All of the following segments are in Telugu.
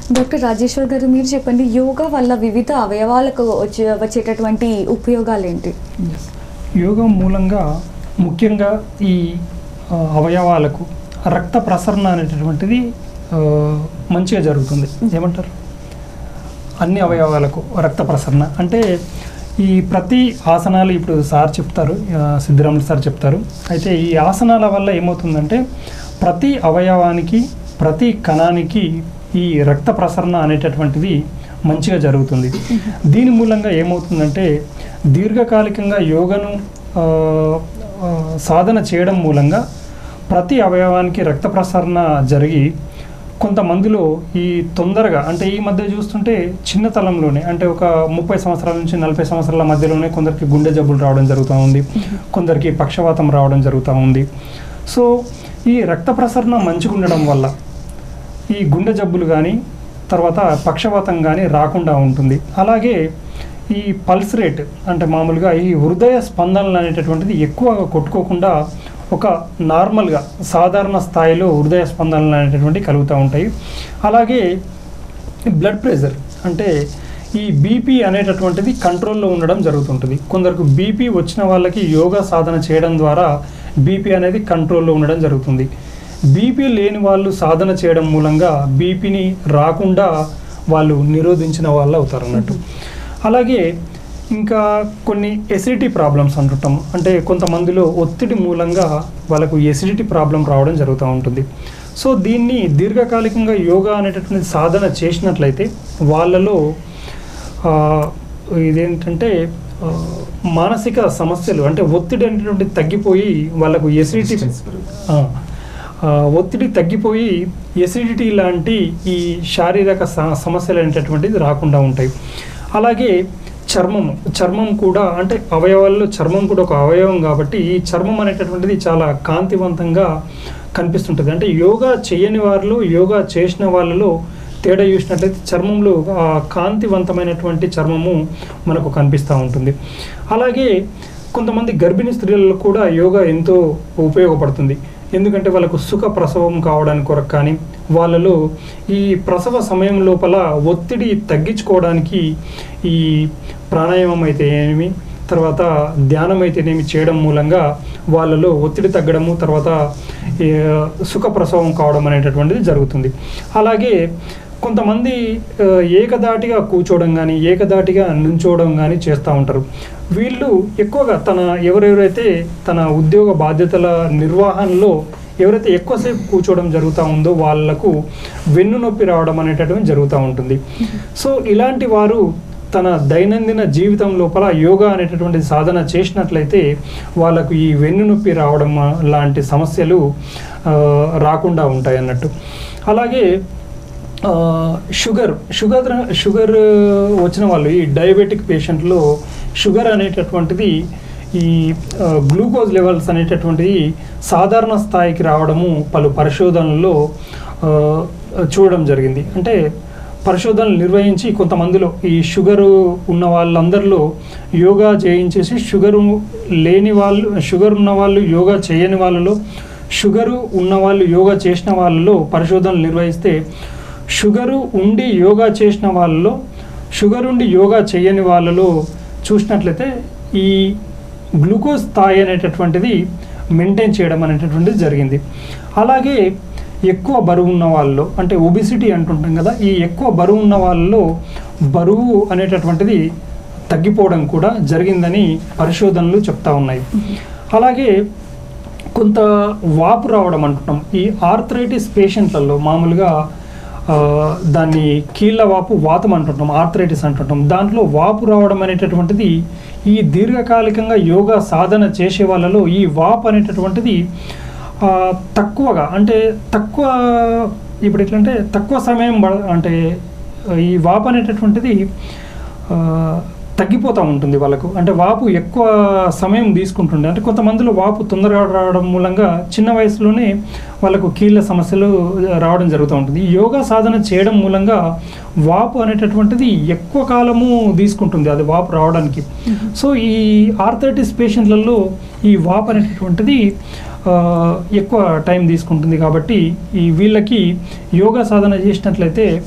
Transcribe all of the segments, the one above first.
డాక్టర్ రాజేశ్వర్ గారు మీరు చెప్పండి యోగా వల్ల వివిధ అవయవాలకు వచ్చే వచ్చేటటువంటి ఉపయోగాలు ఏంటి యోగా మూలంగా ముఖ్యంగా ఈ ఆ, అవయవాలకు రక్త ప్రసరణ అనేటటువంటిది ఆ, మంచిగా జరుగుతుంది ఏమంటారు అన్ని అవయవాలకు రక్త ప్రసరణ అంటే ఈ ప్రతి ఆసనాలు ఇప్పుడు సార్ చెప్తారు ఆ, సిద్ధిరాములు సార్ చెప్తారు అయితే ఈ ఆసనాల వల్ల ఏమవుతుందంటే ప్రతి అవయవానికి ప్రతి కణానికి ఈ రక్త ప్రసరణ అనేటటువంటిది మంచిగా జరుగుతుంది దీని మూలంగా ఏమవుతుందంటే దీర్ఘకాలికంగా యోగను ఆ, ఆ, సాధన చేయడం మూలంగా ప్రతి అవయవానికి రక్త ప్రసరణ జరిగి కొంతమందిలో ఈ తొందరగా అంటే ఈ మధ్య చూస్తుంటే చిన్న తలంలోనే అంటే ఒక ముప్పై సంవత్సరాల నుంచి నలభై సంవత్సరాల మధ్యలోనే కొందరికి గుండె జబ్బులు రావడం జరుగుతూ ఉంది కొందరికి పక్షవాతం రావడం జరుగుతూ ఉంది సో ఈ రక్త ప్రసరణ మంచిగా ఉండడం వల్ల ఈ గుండె జబ్బులు కానీ తర్వాత పక్షవాతం కానీ రాకుండా ఉంటుంది అలాగే ఈ పల్స్ రేట్ అంటే మామూలుగా ఈ హృదయ స్పందనలు అనేటటువంటిది ఎక్కువగా కొట్టుకోకుండా ఒక నార్మల్గా సాధారణ స్థాయిలో హృదయ స్పందనలు అనేటటువంటివి కలుగుతూ ఉంటాయి అలాగే బ్లడ్ ప్రెషర్ అంటే ఈ బీపీ అనేటటువంటిది కంట్రోల్లో ఉండడం జరుగుతుంటుంది కొందరికి బీపీ వచ్చిన వాళ్ళకి యోగా సాధన చేయడం ద్వారా బీపీ అనేది కంట్రోల్లో ఉండడం జరుగుతుంది బీపీ లేని వాళ్ళు సాధన చేయడం మూలంగా బీపీని రాకుండా వాళ్ళు నిరోధించిన వాళ్ళు అవుతారు అన్నట్టు అలాగే ఇంకా కొన్ని ఎసిడిటీ ప్రాబ్లమ్స్ అంటుంటాం అంటే కొంతమందిలో ఒత్తిడి మూలంగా వాళ్ళకు ఎసిడిటీ ప్రాబ్లం రావడం జరుగుతూ ఉంటుంది సో దీన్ని దీర్ఘకాలికంగా యోగా అనేటటువంటి సాధన చేసినట్లయితే వాళ్ళలో ఆ, ఇదేంటంటే ఆ, మానసిక సమస్యలు అంటే ఒత్తిడి అనేటువంటిది తగ్గిపోయి వాళ్ళకు ఎసిడిటీ ఆ, ఆ, ఒత్తిడి తగ్గిపోయి ఎసిడిటీ లాంటి ఈ శారీరక స- సమస్యలు అనేటటువంటిది రాకుండా ఉంటాయి అలాగే చర్మం చర్మం కూడా అంటే అవయవాల్లో చర్మం కూడా ఒక అవయవం కాబట్టి ఈ చర్మం అనేటటువంటిది చాలా కాంతివంతంగా కనిపిస్తుంటుంది అంటే యోగా చేయని వారిలో యోగా చేసిన వాళ్ళలో తేడా చూసినట్లయితే చర్మంలో ఆ కాంతివంతమైనటువంటి చర్మము మనకు కనిపిస్తూ ఉంటుంది అలాగే కొంతమంది గర్భిణీ స్త్రీలలో కూడా యోగా ఎంతో ఉపయోగపడుతుంది ఎందుకంటే వాళ్ళకు సుఖ ప్రసవం కావడానికి కొరకు కానీ వాళ్ళలో ఈ ప్రసవ సమయం లోపల ఒత్తిడి తగ్గించుకోవడానికి ఈ ప్రాణాయామం అయితే ఏమి తర్వాత ధ్యానం అయితేనేమి చేయడం మూలంగా వాళ్ళలో ఒత్తిడి తగ్గడము తర్వాత ఈ, సుఖ ప్రసవం కావడం అనేటటువంటిది జరుగుతుంది అలాగే కొంతమంది ఆ, ఏకదాటిగా కూర్చోవడం కానీ ఏకదాటిగా నుంచోవడం కానీ చేస్తూ ఉంటారు వీళ్ళు ఎక్కువగా తన ఎవరెవరైతే తన ఉద్యోగ బాధ్యతల నిర్వహణలో ఎవరైతే ఎక్కువసేపు కూర్చోవడం జరుగుతూ ఉందో వాళ్ళకు వెన్ను నొప్పి రావడం అనేటటువంటి జరుగుతూ ఉంటుంది సో ఇలాంటి వారు తన దైనందిన జీవితం లోపల యోగా అనేటటువంటి సాధన చేసినట్లయితే వాళ్ళకు ఈ వెన్ను నొప్పి రావడం లాంటి సమస్యలు ఆ, రాకుండా ఉంటాయి అన్నట్టు అలాగే ఆ, షుగర్ షుగర్ షుగర్ వచ్చిన వాళ్ళు ఈ డయాబెటిక్ పేషెంట్లో షుగర్ అనేటటువంటిది ఈ ఆ, గ్లూకోజ్ లెవెల్స్ అనేటటువంటిది సాధారణ స్థాయికి రావడము పలు పరిశోధనల్లో ఆ, చూడడం జరిగింది అంటే పరిశోధనలు నిర్వహించి కొంతమందిలో ఈ షుగరు ఉన్న వాళ్ళందరిలో యోగా చేయించేసి షుగరు లేని వాళ్ళు షుగర్ ఉన్న వాళ్ళు యోగా చేయని వాళ్ళలో షుగరు ఉన్న వాళ్ళు యోగా చేసిన వాళ్ళలో పరిశోధనలు నిర్వహిస్తే షుగరు ఉండి యోగా చేసిన వాళ్ళలో షుగర్ ఉండి యోగా చేయని వాళ్ళలో చూసినట్లయితే ఈ గ్లూకోజ్ స్థాయి అనేటటువంటిది మెయింటైన్ చేయడం అనేటటువంటిది జరిగింది అలాగే ఎక్కువ బరువు ఉన్న వాళ్ళలో అంటే ఒబిసిటీ అంటుంటాం కదా ఈ ఎక్కువ బరువు ఉన్న వాళ్ళలో బరువు అనేటటువంటిది తగ్గిపోవడం కూడా జరిగిందని పరిశోధనలు చెప్తా ఉన్నాయి అలాగే కొంత వాపు రావడం అంటున్నాం ఈ ఆర్థరైటిస్ పేషెంట్లలో మామూలుగా ఆ, దాన్ని కీళ్ళ వాపు వాతం అంటుంటాం ఆర్థరైటిస్ అంటుంటాం దాంట్లో వాపు రావడం అనేటటువంటిది ఈ దీర్ఘకాలికంగా యోగా సాధన చేసే వాళ్ళలో ఈ వాపు అనేటటువంటిది ఆ, తక్కువగా అంటే తక్కువ ఇప్పుడు ఎట్లంటే తక్కువ సమయం పడ- అంటే ఈ వాపు అనేటటువంటిది ఆ, తగ్గిపోతూ ఉంటుంది వాళ్ళకు అంటే వాపు ఎక్కువ సమయం తీసుకుంటుండే అంటే కొంతమందిలో వాపు తొందరగా రావడం మూలంగా చిన్న వయసులోనే వాళ్ళకు కీళ్ళ సమస్యలు రావడం జరుగుతూ ఉంటుంది ఈ యోగా సాధన చేయడం మూలంగా వాపు అనేటటువంటిది ఎక్కువ కాలము తీసుకుంటుంది అది వాపు రావడానికి సో ఈ ఆర్థరైటిస్ పేషెంట్లలో ఈ వాపు అనేటటువంటిది ఆ, ఎక్కువ టైం తీసుకుంటుంది కాబట్టి ఈ వీళ్ళకి యోగా సాధన చేసినట్లయితే ఆ,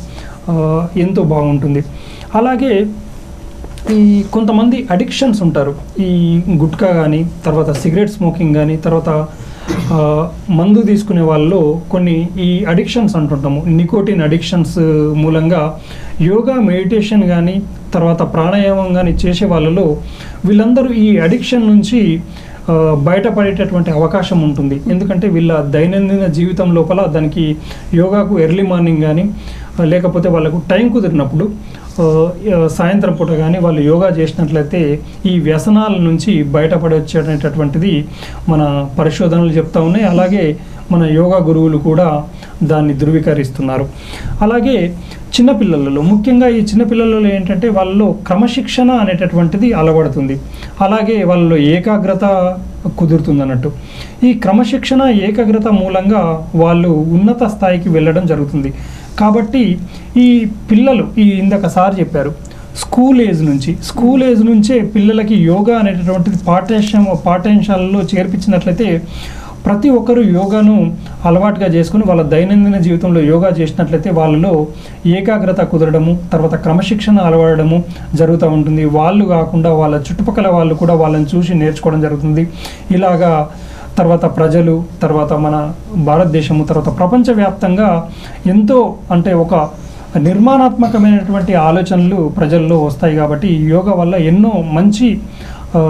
ఆ, ఎంతో బాగుంటుంది అలాగే ఈ కొంతమంది అడిక్షన్స్ ఉంటారు ఈ గుట్కా కానీ తర్వాత సిగరెట్ స్మోకింగ్ కానీ తర్వాత ఆ, మందు తీసుకునే వాళ్ళలో కొన్ని ఈ అడిక్షన్స్ అంటుంటాము నికోటిన్ అడిక్షన్స్ మూలంగా యోగా మెడిటేషన్ కానీ తర్వాత ప్రాణాయామం కానీ చేసే వాళ్ళలో వీళ్ళందరూ ఈ అడిక్షన్ నుంచి ఆ, బయటపడేటటువంటి అవకాశం ఉంటుంది ఎందుకంటే వీళ్ళ దైనందిన జీవితం లోపల దానికి యోగాకు ఎర్లీ మార్నింగ్ కానీ ఆ, లేకపోతే వాళ్ళకు టైం కుదిరినప్పుడు ఆ, ఆ, సాయంత్రం పూట కానీ వాళ్ళు యోగా చేసినట్లయితే ఈ వ్యసనాల నుంచి బయటపడొచ్చేటటువంటిది మన పరిశోధనలు చెప్తా ఉన్నాయి అలాగే మన యోగా గురువులు కూడా దాన్ని ధృవీకరిస్తున్నారు అలాగే చిన్నపిల్లలలో ముఖ్యంగా ఈ చిన్నపిల్లలలో ఏంటంటే వాళ్ళలో క్రమశిక్షణ అనేటటువంటిది అలవడుతుంది అలాగే వాళ్ళలో ఏకాగ్రత కుదురుతుంది అన్నట్టు ఈ క్రమశిక్షణ ఏకాగ్రత మూలంగా వాళ్ళు ఉన్నత స్థాయికి వెళ్ళడం జరుగుతుంది కాబట్టి ఈ పిల్లలు ఈ ఇందాక సార్ చెప్పారు స్కూల్ ఏజ్ నుంచి స్కూల్ ఏజ్ నుంచే పిల్లలకి యోగా అనేటటువంటిది పాఠ్యాంశం పాఠ్యాంశాలలో చేర్పించినట్లయితే ప్రతి ఒక్కరూ యోగాను అలవాటుగా చేసుకుని వాళ్ళ దైనందిన జీవితంలో యోగా చేసినట్లయితే వాళ్ళలో ఏకాగ్రత కుదరడము తర్వాత క్రమశిక్షణ అలవడము జరుగుతూ ఉంటుంది వాళ్ళు కాకుండా వాళ్ళ చుట్టుపక్కల వాళ్ళు కూడా వాళ్ళని చూసి నేర్చుకోవడం జరుగుతుంది ఇలాగా తర్వాత ప్రజలు తర్వాత మన భారతదేశము తర్వాత ప్రపంచవ్యాప్తంగా ఎంతో అంటే ఒక నిర్మాణాత్మకమైనటువంటి ఆలోచనలు ప్రజల్లో వస్తాయి కాబట్టి ఈ యోగా వల్ల ఎన్నో మంచి ఆ,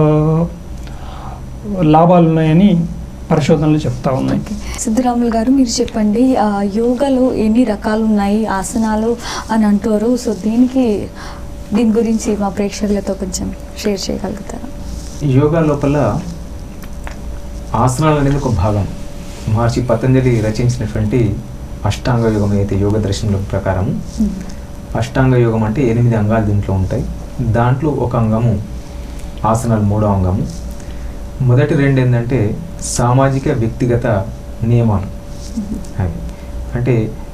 లాభాలు ఉన్నాయని పరిశోధనలు చెప్తా ఉన్నాయి ఓకే సిద్ధరాములు గారు మీరు చెప్పండి ఆ, యోగాలో ఎన్ని రకాలు ఉన్నాయి ఆసనాలు అని అంటారు సో దీనికి దీని గురించి మా ప్రేక్షకులతో కొంచెం షేర్ చేయగలుగుతారా యోగా లోపల ఆసనాలు అనేది ఒక భాగం మహర్షి పతంజలి రచించినటువంటి అష్టాంగ యోగం అయితే యోగ దర్శనంలో ప్రకారం మ్మ్. అష్టాంగ యోగం అంటే ఎనిమిది అంగాలు దీంట్లో ఉంటాయి దాంట్లో ఒక అంగము ఆసనాలు మూడో అంగము మొదటి రెండు ఏంటంటే సామాజిక వ్యక్తిగత నియమాలు అవి అంటే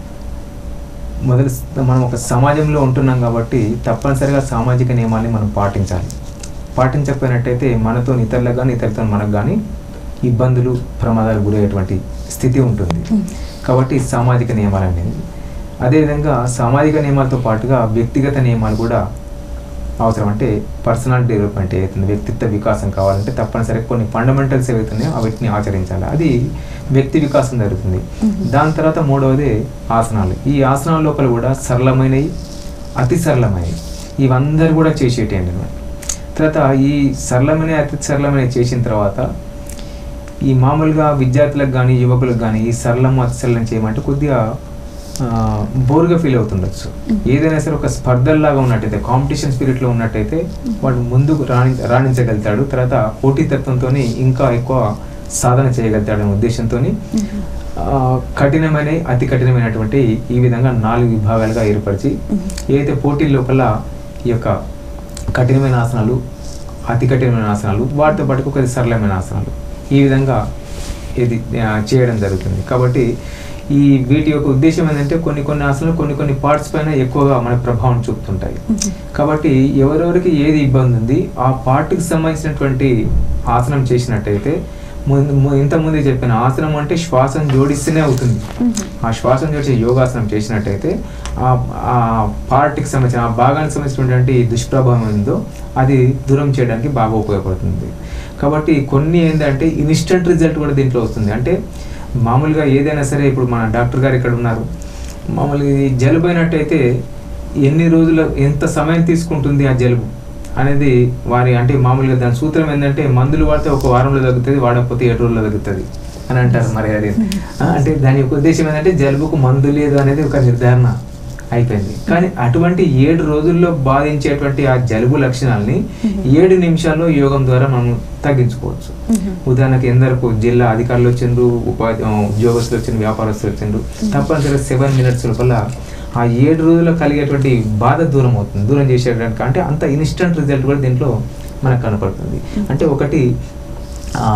మొదటి మనం ఒక సమాజంలో ఉంటున్నాం కాబట్టి తప్పనిసరిగా సామాజిక నియమాల్ని మనం పాటించాలి పాటించకపోయినట్టయితే మనతో ఇతరులకు కానీ ఇతరులతో మనకు కానీ ఇబ్బందులు ప్రమాదాలు గురయ్యేటువంటి స్థితి ఉంటుంది మ్మ్. కాబట్టి సామాజిక నియమాలు అనేది అదేవిధంగా సామాజిక నియమాలతో పాటుగా వ్యక్తిగత నియమాలు కూడా అవసరం అంటే పర్సనాలిటీ డెవలప్మెంట్ ఏదైతుంది వ్యక్తిత్వ వికాసం కావాలంటే తప్పనిసరిగా కొన్ని ఫండమెంటల్స్ ఏవైతున్నాయో వీటిని ఆచరించాలి అది వ్యక్తి వికాసం జరుగుతుంది మ్మ్. దాని తర్వాత మూడవది ఆసనాలు ఈ ఆసనాల లోపల కూడా సరళమైనవి అతి సరళమైనవి ఇవందరూ కూడా చేసేటి అన్నమాట తర్వాత ఈ సరళమైన అతి సరళమైన చేసిన తర్వాత ఈ మామూలుగా విద్యార్థులకు కానీ యువకులకు కానీ ఈ సరళం అతి సరళం చేయమంటే కొద్దిగా ఆ, బోర్గా ఫీల్ అవుతుండొచ్చు ఏదైనా సరే ఒక స్పర్ధల్లాగా ఉన్నట్టయితే కాంపిటీషన్ స్పిరిట్లో ఉన్నట్టయితే వాడు ముందుకు రాణి రాణించగలుగుతాడు తర్వాత పోటీతత్వంతో ఇంకా ఎక్కువ సాధన చేయగలుగుతాడు అనే ఉద్దేశంతో మ్మ్. కఠినమైన అతి కఠినమైనటువంటి ఈ విధంగా నాలుగు విభాగాలుగా ఏర్పరిచి మ్మ్. ఏదైతే పోటీ లోపల ఈ యొక్క కఠినమైన ఆసనాలు అతి కఠినమైన ఆసనాలు వాటితో పాటు ఒక సరళమైన ఆసనాలు ఈ విధంగా ఇది ఆ, చేయడం జరుగుతుంది కాబట్టి ఈ వీటి యొక్క ఉద్దేశం ఏంటంటే కొన్ని కొన్ని ఆసనాలు కొన్ని కొన్ని పార్ట్స్ పైన ఎక్కువగా మన ప్రభావం చూపుతుంటాయి మ్మ్. కాబట్టి ఎవరెవరికి ఏది ఇబ్బంది ఉంది ఆ పార్ట్కి సంబంధించినటువంటి ఆసనం చేసినట్టయితే ముందు ము- ఇంతకుముందే చెప్పిన ఆసనం అంటే శ్వాసను జోడిస్తేనే అవుతుంది మ్మ్. ఆ శ్వాసను జోడించే యోగాసనం చేసినట్టయితే ఆ ఆ పార్ట్కి సంబంధించిన ఆ భాగానికి సంబంధించినటువంటి దుష్ప్రభావం ఉందో అది దూరం చేయడానికి బాగా ఉపయోగపడుతుంది కాబట్టి కొన్ని ఏంటంటే ఇన్స్టెంట్ రిజల్ట్ కూడా దీంట్లో వస్తుంది అంటే మామూలుగా ఏదైనా సరే ఇప్పుడు మన డాక్టర్ గారు ఇక్కడ ఉన్నారు మామూలుగా ఈ జలుబు అయినట్టయితే ఎన్ని రోజులు ఎంత సమయం తీసుకుంటుంది ఆ జలుబు అనేది వారి అంటే మామూలుగా దాని సూత్రం ఏంటంటే మందులు వాడితే ఒక వారంలో తగ్గుతుంది వాడకపోతే ఏడు రోజుల్లో తగ్గుతుంది అని అంటారు మరి అది ఆ, అంటే దాని యొక్క ఉద్దేశం ఏంటంటే జలుబుకు మందు లేదు అనేది ఒక నిర్ధారణ అయిపోయింది కానీ అటువంటి ఏడు రోజుల్లో బాధించేటువంటి ఆ జలుబు లక్షణాలని ఏడు నిమిషాల్లో యోగం ద్వారా మనం తగ్గించుకోవచ్చు మ్మ్. ఉదాహరణకి ఎందరకు జిల్లా అధికారులు వచ్చిండ్రు ఉపాధి ఆ, ఉద్యోగస్తులు వచ్చిండ్రు వ్యాపారస్తులు వచ్చిండ్రు తప్పనిసరిగా సెవెన్ మినిట్స్ లోపల ఆ ఏడు రోజుల్లో కలిగేటువంటి బాధ దూరం అవుతుంది దూరం చేసేయడానికి అంటే అంత ఇన్స్టంట్ రిజల్ట్ కూడా దీంట్లో మనకు కనపడుతుంది అంటే ఒకటి ఆ,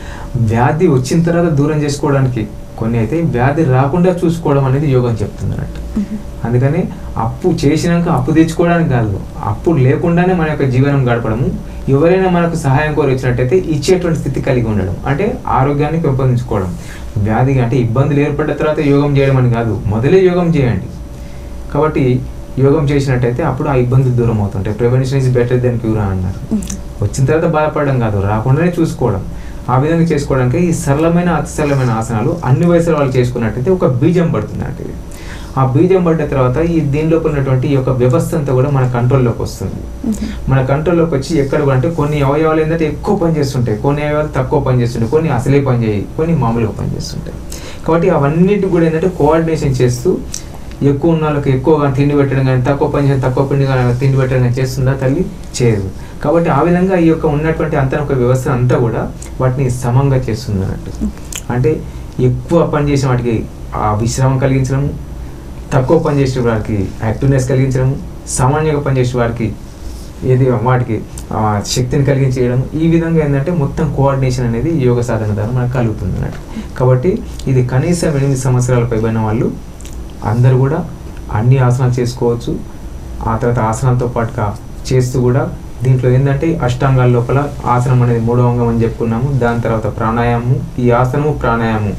వ్యాధి వచ్చిన తర్వాత దూరం చేసుకోవడానికి కొన్ని అయితే వ్యాధి రాకుండా చూసుకోవడం అనేది యోగం చెప్తుంది అన్నట్టు అందుకని అప్పు చేసినాక అప్పు తెచ్చుకోవడానికి కాదు అప్పు లేకుండానే మన యొక్క జీవనం గడపడము ఎవరైనా మనకు సహాయం కోరి వచ్చినట్టయితే ఇచ్చేటువంటి స్థితి కలిగి ఉండడం అంటే ఆరోగ్యాన్ని పెంపొందించుకోవడం వ్యాధి అంటే ఇబ్బందులు ఏర్పడ్డ తర్వాత యోగం చేయడం అని కాదు మొదలే యోగం చేయండి కాబట్టి యోగం చేసినట్టయితే అప్పుడు ఆ ఇబ్బందులు దూరం అవుతుంటాయి prevention is better then cure అన్నారు వచ్చిన తర్వాత బాధపడడం కాదు రాకుండానే చూసుకోవడం ఆ విధంగా చేసుకోవడానికి ఈ సరళమైన అతి సరళమైన ఆసనాలు అన్ని వయసుల వాళ్ళు చేసుకున్నట్టయితే ఒక బీజం పడుతుంది అంటే ఇది. ఆ బీజం పడ్డ తర్వాత ఈ దీనిలోకి ఉన్నటువంటి ఈ యొక్క వ్యవస్థ అంతా కూడా మన కంట్రోల్లోకి వస్తుంది మన కంట్రోల్లోకి వచ్చి ఎక్కడ కూడా అంటే కొన్ని అవయవాలు ఏంటంటే ఎక్కువ పని చేస్తుంటాయి కొన్ని అవయవాలు తక్కువ పని చేస్తుంటాయి కొన్ని అసలే పని చేయి కొన్ని మామూలుగా పని చేస్తుంటాయి కాబట్టి అవన్నిటి కూడా ఏంటంటే కోఆర్డినేషన్ చేస్తూ ఎక్కువ ఉన్న వాళ్ళకి ఎక్కువగా తిండి పెట్టడం కానీ తక్కువ పని చేసి తక్కువ పిండి కానీ తిండి పెట్టడం కానీ చేస్తుందా తల్లి చేయదు కాబట్టి ఆ విధంగా ఈ యొక్క ఉన్నటువంటి అంతర్ముఖ వ్యవస్థ అంతా కూడా వాటిని సమంగా చేస్తుంది అన్నట్టు అంటే ఎక్కువ పని చేసిన వాటికి ఆ విశ్రామం కలిగించడం తక్కువ పని చేసే వారికి యాక్టివ్నెస్ కలిగించడం సామాన్యంగా పనిచేసే వారికి ఏది వాటికి ఆ, శక్తిని కలిగించేయడం ఈ విధంగా ఏంటంటే మొత్తం కోఆర్డినేషన్ అనేది ఈ యోగ సాధన ద్వారా మనకు కలుగుతుంది అన్నట్టు కాబట్టి ఇది కనీసం ఎనిమిది సంవత్సరాల పైబడిన వాళ్ళు అందరూ కూడా అన్ని ఆసనాలు చేసుకోవచ్చు ఆ తర్వాత ఆసనాలతో పాటుగా చేస్తూ కూడా దీంట్లో ఏంటంటే అష్టాంగాల లోపల ఆసనం అనేది మూడో అంగం అని చెప్పుకున్నాము దాని తర్వాత ప్రాణాయామము ఈ ఆసనము ప్రాణాయామము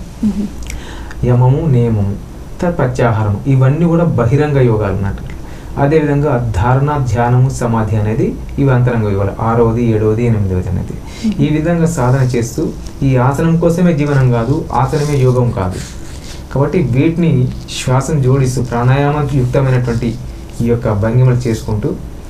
యమము నియమము తర్వాత ప్రత్యాహారం ఇవన్నీ కూడా బహిరంగ యోగాలు అన్నట్టు అదేవిధంగా ధారణ ధ్యానము సమాధి అనేది ఇవి అంతరంగ యోగాలు ఆరవది ఏడవది ఎనిమిదవది అనేది ఈ విధంగా సాధన చేస్తూ ఈ ఆసనం కోసమే జీవనం కాదు ఆసనమే యోగం కాదు కాబట్టి వీటిని శ్వాసను జోడిస్తూ ప్రాణాయామం యుక్తమైనటువంటి ఈ యొక్క భంగిమలు చేసుకుంటూ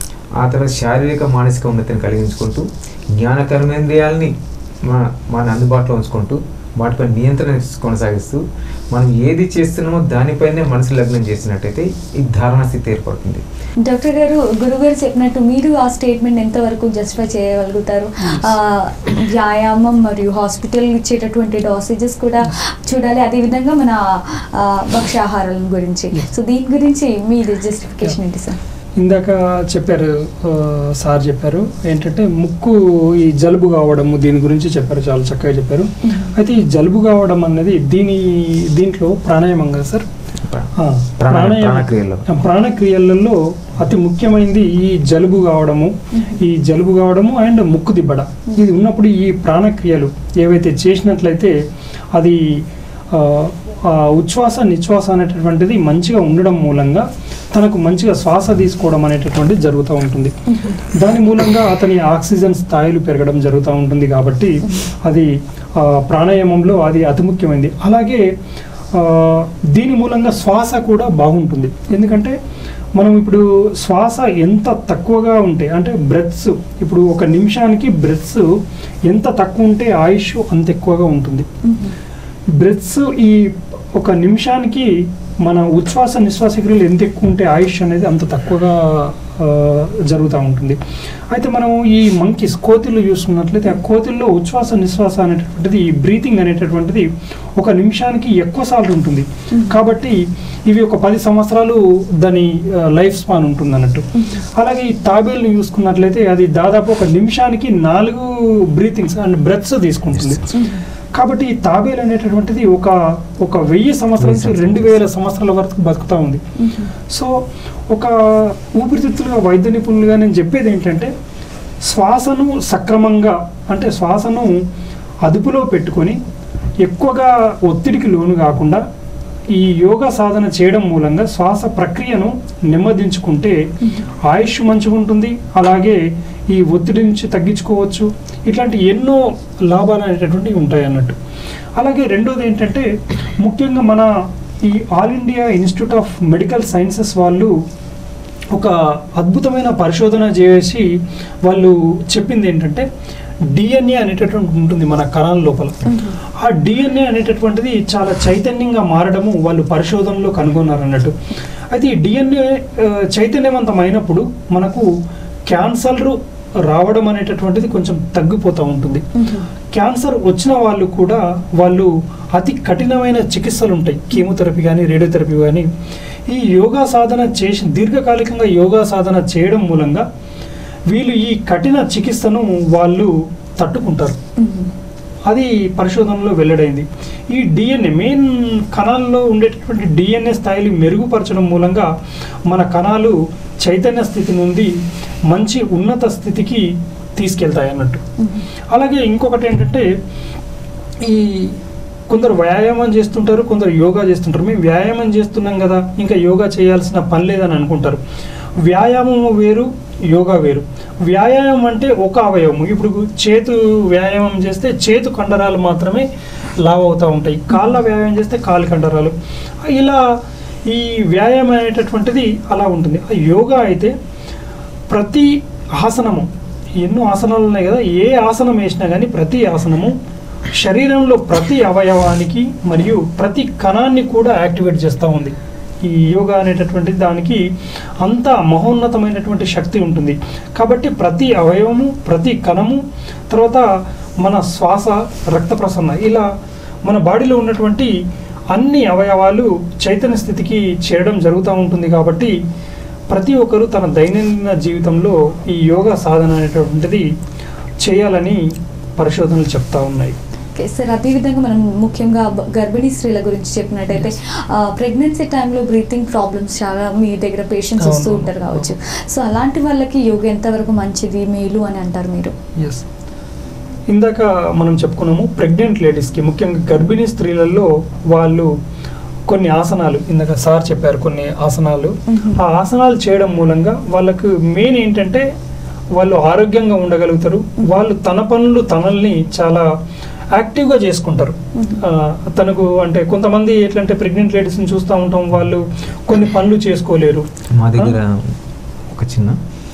ఆ తర్వాత శారీరక మానసిక ఉన్నతిని కలిగించుకుంటూ జ్ఞాన కర్మేంద్రియాలని మన మన అందుబాటులో ఉంచుకుంటూ వాటిపై నియంత్రణ కొనసాగిస్తూ మనం ఏది చేస్తున్నామో దానిపైనే మనసు లగ్నం చేసినట్టయితే ఈ ధారణ స్థితి ఏర్పడుతుంది డాక్టర్ గారు గురుగారు చెప్పినట్టు మీరు ఆ స్టేట్మెంట్ ఎంతవరకు జస్టిఫై చేయగలుగుతారు ఆ, వ్యాయామం మరియు హాస్పిటల్ ఇచ్చేటటువంటి డోసేజెస్ కూడా చూడాలి అదేవిధంగా మన ఆ, భక్ష్యాహారాల గురించి సో దీని గురించి మీది జస్టిఫికేషన్ ఏంటి సార్ ఇందాక చెప్పారు ఆ, సార్ చెప్పారు ఏంటంటే ముక్కు ఈ జలుబు కావడము దీని గురించి చెప్పారు చాలా చక్కగా చెప్పారు అయితే ఈ జలుబు కావడం అన్నది దీని దీంట్లో ప్రాణాయామం కదా సార్ ఆ, ప్రాణ- ప్రాణక్రియల్లో. ఆ, ప్రాణక్రియలలో అతి ముఖ్యమైనది ఈ జలుబు కావడము ఈ జలుబు కావడము అండ్ ముక్కు దిబ్బడ ఇది ఉన్నప్పుడు ఈ ప్రాణక్రియలు ఏవైతే చేసినట్లయితే అది ఆ, ఆ ఉచ్ఛ్వాస నిశ్వాస అనేటటువంటిది మంచిగా ఉండడం మూలంగా తనకు మంచిగా శ్వాస తీసుకోవడం అనేటటువంటిది జరుగుతూ ఉంటుంది దాని మూలంగా అతని ఆక్సిజన్ స్థాయిలు పెరగడం జరుగుతూ ఉంటుంది కాబట్టి అది ఆ, ప్రాణాయామంలో అది అతి ముఖ్యమైనది అలాగే ఆ, దీని మూలంగా శ్వాస కూడా బాగుంటుంది ఎందుకంటే మనం ఇప్పుడు శ్వాస ఎంత తక్కువగా ఉంటే అంటే బ్రెత్స్ ఇప్పుడు ఒక నిమిషానికి బ్రెత్స్ ఎంత తక్కువ ఉంటే ఆయుష్ అంత ఎక్కువగా ఉంటుంది బ్రెత్స్ ఈ ఒక నిమిషానికి మన ఉచ్ఛ్వాస నిశ్వాస క్రియలు ఎంత ఎక్కువ ఉంటే ఆయుష్ అనేది అంత తక్కువగా ఆ, జరుగుతూ ఉంటుంది అయితే మనం ఈ మంకీస్ కోతిళ్ళు చూసుకున్నట్లయితే ఆ కోతిల్లో ఉచ్ఛ్వాస నిశ్వాస అనేటటువంటిది ఈ బ్రీతింగ్ అనేటటువంటిది ఒక నిమిషానికి ఎక్కువ సార్లు ఉంటుంది కాబట్టి ఇవి ఒక పది సంవత్సరాలు దాని లైఫ్ స్పాన్ ఉంటుంది అన్నట్టు అలాగే ఈ తాబేల్ని చూసుకున్నట్లయితే అది దాదాపు ఒక నిమిషానికి నాలుగు బ్రీతింగ్స్ అండ్ బ్రెత్స్ తీసుకుంటుంది కాబట్టి ఈ తాబేలు అనేటటువంటిది ఒక ఒక వెయ్యి సంవత్సరాల నుంచి రెండు వేల సంవత్సరాల వరకు బతుకుతూ ఉంది సో ఒక ఊపిరితిత్తులుగా వైద్య నిపుణులుగా నేను చెప్పేది ఏంటంటే శ్వాసను సక్రమంగా అంటే శ్వాసను అదుపులో పెట్టుకొని ఎక్కువగా ఒత్తిడికి లోను కాకుండా ఈ యోగా సాధన చేయడం మూలంగా శ్వాస ప్రక్రియను నెమ్మదించుకుంటే ఆయుష్ మంచిగా ఉంటుంది అలాగే ఈ ఒత్తిడి నుంచి తగ్గించుకోవచ్చు ఇట్లాంటి ఎన్నో లాభాలు అనేటటువంటివి ఉంటాయి అన్నట్టు అలాగే రెండోది ఏంటంటే ముఖ్యంగా మన ఈ all India institute of medical sciences వాళ్ళు ఒక అద్భుతమైన పరిశోధన చేసి వాళ్ళు చెప్పింది ఏంటంటే డిఎన్ఏ అనేటటువంటి ఉంటుంది మన కణాల లోపల ఆ డిఎన్ఏ అనేటటువంటిది చాలా చైతన్యంగా మారడము వాళ్ళు పరిశోధనలో కనుగొన్నారు అన్నట్టు అయితే ఈ డిఎన్ఏ చైతన్యవంతం అయినప్పుడు మనకు క్యాన్సర్ రావడం అనేటటువంటిది కొంచెం తగ్గిపోతూ ఉంటుంది క్యాన్సర్ వచ్చిన వాళ్ళు కూడా వాళ్ళు అతి కఠినమైన చికిత్సలు ఉంటాయి కీమోథెరపీ కానీ రేడియోథెరపీ కానీ ఈ యోగా సాధన చేసి దీర్ఘకాలికంగా యోగా సాధన చేయడం మూలంగా వీళ్ళు ఈ కఠిన చికిత్సను వాళ్ళు తట్టుకుంటారు అది పరిశోధనలో వెల్లడైంది ఈ డిఎన్ఏ మెయిన్ కణాల్లో ఉండేటటువంటి డిఎన్ఏ స్థాయిలు మెరుగుపరచడం మూలంగా మన కణాలు చైతన్య స్థితి నుండి మంచి ఉన్నత స్థితికి తీసుకెళ్తాయి అన్నట్టు అలాగే ఇంకొకటి ఏంటంటే ఈ కొందరు వ్యాయామం చేస్తుంటారు కొందరు యోగా చేస్తుంటారు మేము వ్యాయామం చేస్తున్నాం కదా ఇంకా యోగా చేయాల్సిన పని లేదని అనుకుంటారు వ్యాయామం వేరు యోగా వేరు వ్యాయామం అంటే ఒక అవయవం ఇప్పుడు చేతు వ్యాయామం చేస్తే చేతు కండరాలు మాత్రమే లావ్ అవుతూ ఉంటాయి కాళ్ళ వ్యాయామం చేస్తే కాలు కండరాలు ఇలా ఈ వ్యాయామం అనేటటువంటిది అలా ఉంటుంది ఆ యోగా అయితే ప్రతి ఆసనము ఎన్నో ఆసనాలు ఉన్నాయి కదా ఏ ఆసనం వేసినా కానీ ప్రతి ఆసనము శరీరంలో ప్రతి అవయవానికి మరియు ప్రతి కణాన్ని కూడా యాక్టివేట్ చేస్తూ ఉంది ఈ యోగా అనేటటువంటి దానికి అంత మహోన్నతమైనటువంటి శక్తి ఉంటుంది కాబట్టి ప్రతి అవయవము ప్రతి కణము తర్వాత మన శ్వాస రక్త ప్రసరణ ఇలా మన బాడీలో ఉన్నటువంటి అన్ని అవయవాలు చైతన్య స్థితికి చేరడం జరుగుతూ ఉంటుంది కాబట్టి ప్రతి ఒక్కరూ తన దైనందిన జీవితంలో ఈ యోగా సాధన అనేటటువంటిది చేయాలని పరిశోధనలు చెప్తా ఉన్నాయి ఓకే సార్ అదేవిధంగా మనం ముఖ్యంగా బ- గర్భిణీ స్త్రీల గురించి చెప్పినట్టయితే ప్రెగ్నెన్సీ టైంలో బ్రీతింగ్ ప్రాబ్లమ్స్ చాలా మీ దగ్గర పేషెంట్స్ వస్తూ అవును. ఉంటారు కావచ్చు సో అలాంటి వాళ్ళకి యోగా ఎంతవరకు మంచిది మేలు అని అంటారు మీరు ఎస్ ఇందాక మనం చెప్పుకున్నాము ప్రెగ్నెంట్ లేడీస్కి ముఖ్యంగా గర్భిణీ స్త్రీలలో వాళ్ళు కొన్ని ఆసనాలు ఇందాక సార్ చెప్పారు కొన్ని ఆసనాలు మ్మ్. ఆ ఆసనాలు చేయడం మూలంగా వాళ్ళకు మెయిన్ ఏంటంటే వాళ్ళు ఆరోగ్యంగా ఉండగలుగుతారు వాళ్ళు తన పనులు తనల్ని చాలా యాక్టివ్గా చేసుకుంటారు మ్మ్. ఆ, తనకు అంటే కొంతమంది ఎట్లంటే ప్రెగ్నెంట్ లేడీస్ని చూస్తూ ఉంటాం వాళ్ళు కొన్ని పనులు చేసుకోలేరు మా దగ్గర ఒక చిన్న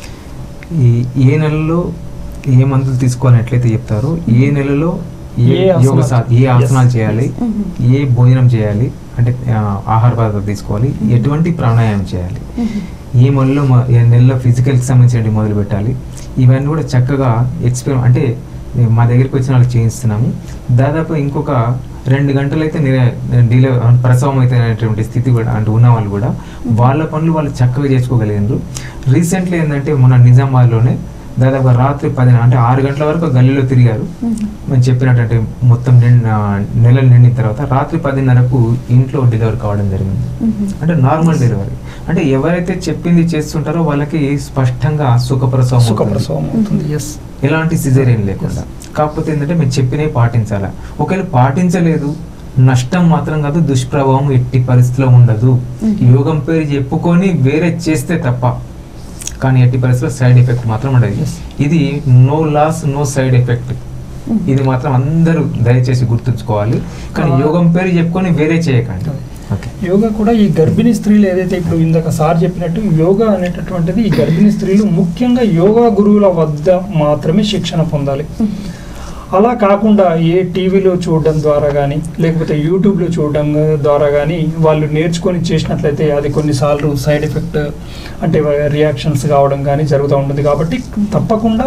ఈ ఏ నెలలో ఏ మందులు తీసుకోవాలని ఎట్లయితే చెప్తారో ఏ నెలలో ఏ ఏ ఆసనాలు? యోగ సా- ఏ ఆసనాలు Yes. చేయాలి మ్మ్. ఏ భోజనం చేయాలి అంటే ఆ, ఆహార పదార్థాలు తీసుకోవాలి ఎటువంటి ప్రాణాయామం చేయాలి మ్మ్. ఏ నెలలో మ- ఏ నెలలో ఫిజికల్కి సంబంధించినవి మొదలు పెట్టాలి ఇవన్నీ కూడా చక్కగా ఎక్స్పెరిమెంట్ అంటే మేము మా దగ్గరికి వచ్చిన వాళ్ళకి చేయిస్తున్నాము దాదాపు ఇంకొక రెండు గంటలు అయితే డిలే ప్రసవం అయితే అనేటువంటి స్థితి కూడా అంటే ఉన్న వాళ్ళు కూడా వాళ్ళ పనులు వాళ్ళు చక్కగా చేసుకోగలిగారు రీసెంట్లీ ఏంటంటే మన నిజామాబాద్లోనే దాదాపు రాత్రి పది అంటే ఆరు గంటల వరకు గల్లీలో తిరిగారు మ్మ్. మనం చెప్పినట్టు మొత్తం నిండి నెలలు నిండిన తర్వాత రాత్రి పదిన్నరకు ఇంట్లో డెలివరీ కావడం జరిగింది మ్మ్. అంటే నార్మల్ డెలివరీ అంటే ఎవరైతే చెప్పింది చేస్తుంటారో వాళ్ళకి స్పష్టంగా సుఖప్రసవం అవుతుంది. సుఖప్రసవం అవుతుంది ఎస్ ఎలాంటి సిజేరియన్ లేకుండా కాకపోతే ఏంటంటే మేము చెప్పినవి పాటించాలా ఒకవేళ పాటించలేదు నష్టం మాత్రం కాదు దుష్ప్రభావం ఎట్టి పరిస్థితిలో ఉండదు Mhm. యోగం పేరు చెప్పుకొని వేరే చేస్తే తప్ప కానీ ఎట్టి పరిస్థితిలో సైడ్ ఎఫెక్ట్ మాత్రం ఉండదు Yes. ఇది no loss no side effect మ్మ్. ఇది మాత్రం అందరూ దయచేసి గుర్తుంచుకోవాలి కానీ Ah. యోగం పేరు చెప్పుకొని వేరే చేయకండి ఓకే యోగా కూడా ఈ గర్భిణీ స్త్రీలు ఏదైతే ఇప్పుడు ఇందాక సార్ చెప్పినట్టు యోగా అనేటటువంటిది ఈ గర్భిణీ స్త్రీలు ముఖ్యంగా యోగా గురువుల వద్ద మాత్రమే శిక్షణ పొందాలి మ్మ్. అలా కాకుండా ఏ టీవీలో చూడడం ద్వారా కానీ లేకపోతే యూట్యూబ్లో చూడడం ద్వారా కానీ వాళ్ళు నేర్చుకొని చేసినట్లయితే అది కొన్నిసార్లు సైడ్ ఎఫెక్ట్ అంటే రియాక్షన్స్ కావడం కానీ జరుగుతూ ఉంటుంది కాబట్టి తప్పకుండా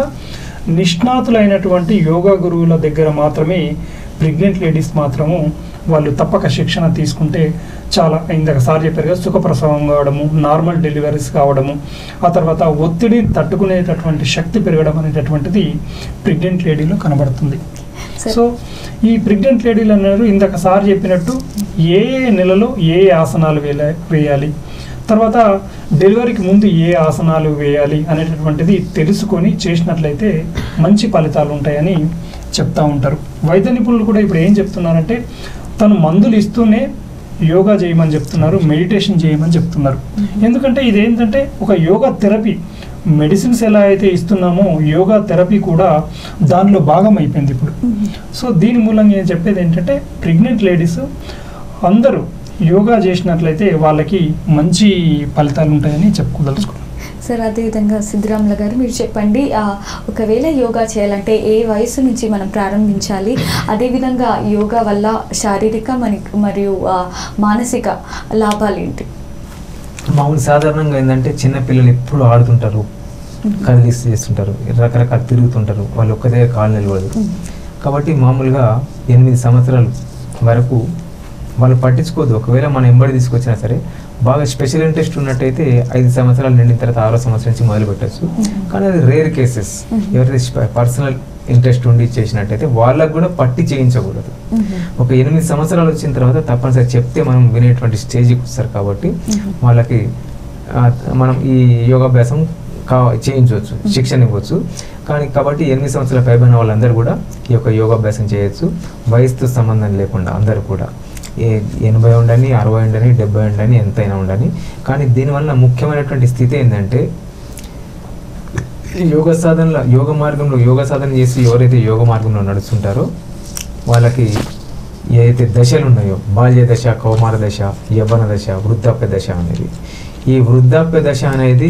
నిష్ణాతులైనటువంటి యోగా గురువుల దగ్గర మాత్రమే ప్రెగ్నెంట్ లేడీస్ మాత్రము వాళ్ళు తప్పక శిక్షణ తీసుకుంటే చాలా ఇందాక సార్ చెప్పారు కదా సుఖప్రసవం కావడము నార్మల్ డెలివరీస్ కావడము ఆ తర్వాత ఒత్తిడిని తట్టుకునేటటువంటి శక్తి పెరగడం అనేటటువంటిది ప్రెగ్నెంట్ లేడీలో కనబడుతుంది సరే. సో ఈ ప్రెగ్నెంట్ లేడీలు అన్నారు ఇందాక సార్ చెప్పినట్టు ఏ ఏ నెలలో ఏ ఏ ఆసనాలు వేయాలి వేయాలి తర్వాత డెలివరీకి ముందు ఏ ఆసనాలు వేయాలి అనేటటువంటిది తెలుసుకొని చేసినట్లయితే మంచి ఫలితాలు ఉంటాయని చెప్తా ఉంటారు వైద్య నిపుణులు కూడా ఇప్పుడు ఏం చెప్తున్నారంటే తను మందులు ఇస్తూనే యోగా చేయమని చెప్తున్నారు మెడిటేషన్ చేయమని చెప్తున్నారు ఎందుకంటే ఇది ఏంటంటే ఒక యోగా థెరపీ మెడిసిన్స్ ఎలా అయితే ఇస్తున్నామో యోగా థెరపీ కూడా దానిలో భాగం అయిపోయింది ఇప్పుడు మ్మ్. సో దీని మూలంగా నేను చెప్పేది ఏంటంటే ప్రెగ్నెంట్ లేడీస్ అందరూ యోగా చేసినట్లయితే వాళ్ళకి మంచి ఫలితాలు ఉంటాయని చెప్పుకోదలుచుకున్నాను సార్ అదేవిధంగా సిద్ధరాముల గారు మీరు చెప్పండి ఆ, ఒకవేళ యోగా చేయాలంటే ఏ వయసు నుంచి మనం ప్రారంభించాలి అదేవిధంగా యోగా వల్ల శారీరక మరి మరియు ఆ, మానసిక లాభాలు ఏంటి మామూలు సాధారణంగా ఏంటంటే చిన్న పిల్లలు ఎప్పుడు ఆడుతుంటారు కదిలిస్తూ చేస్తుంటారు రకరకాల తిరుగుతుంటారు వాళ్ళు ఒక్కదే కాలు నిలబడదు కాబట్టి మామూలుగా ఎనిమిది సంవత్సరాల వరకు వాళ్ళు పట్టించుకోదు ఒకవేళ మనం ఎంబడి తీసుకొచ్చినా సరే బాగా స్పెషల్ ఇంట్రెస్ట్ ఉన్నట్టయితే ఐదు సంవత్సరాలు నిండిన తర్వాత ఆరో సంవత్సరం నుంచి మొదలు పెట్టచ్చు కానీ అది రేర్ కేసెస్ Mhm. ఎవరైతే పర్సనల్ ఇంట్రెస్ట్ ఉండి చేసినట్టయితే వాళ్ళకు కూడా పట్టి చేయించకూడదు ఒక ఎనిమిది సంవత్సరాలు వచ్చిన తర్వాత తప్పనిసరి చెప్తే మనం వినేటువంటి స్టేజ్కి వస్తారు కాబట్టి Mhm. వాళ్ళకి ఆ, మనం ఈ యోగాభ్యాసం కా చేయించవచ్చు శిక్షణ ఇవ్వచ్చు కానీ కాబట్టి ఎనిమిది సంవత్సరాల పైబడిన వాళ్ళందరూ కూడా ఈ యొక్క యోగాభ్యాసం చేయొచ్చు వయసుతో సంబంధం లేకుండా అందరూ కూడా ఏ ఎనభై ఉండని అరవై ఉండని డెబ్బై ఉండని ఎంతైనా ఉండని కానీ దీనివల్ల ముఖ్యమైనటువంటి స్థితి ఏంటంటే యోగ సాధనలో యోగ మార్గంలో యోగ సాధన చేసి ఎవరైతే యోగ మార్గంలో నడుస్తుంటారో వాళ్ళకి ఏదైతే దశలు ఉన్నాయో బాల్య దశ కౌమార దశ యవ్వన దశ వృద్ధాప్య దశ అనేది ఈ వృద్ధాప్య దశ అనేది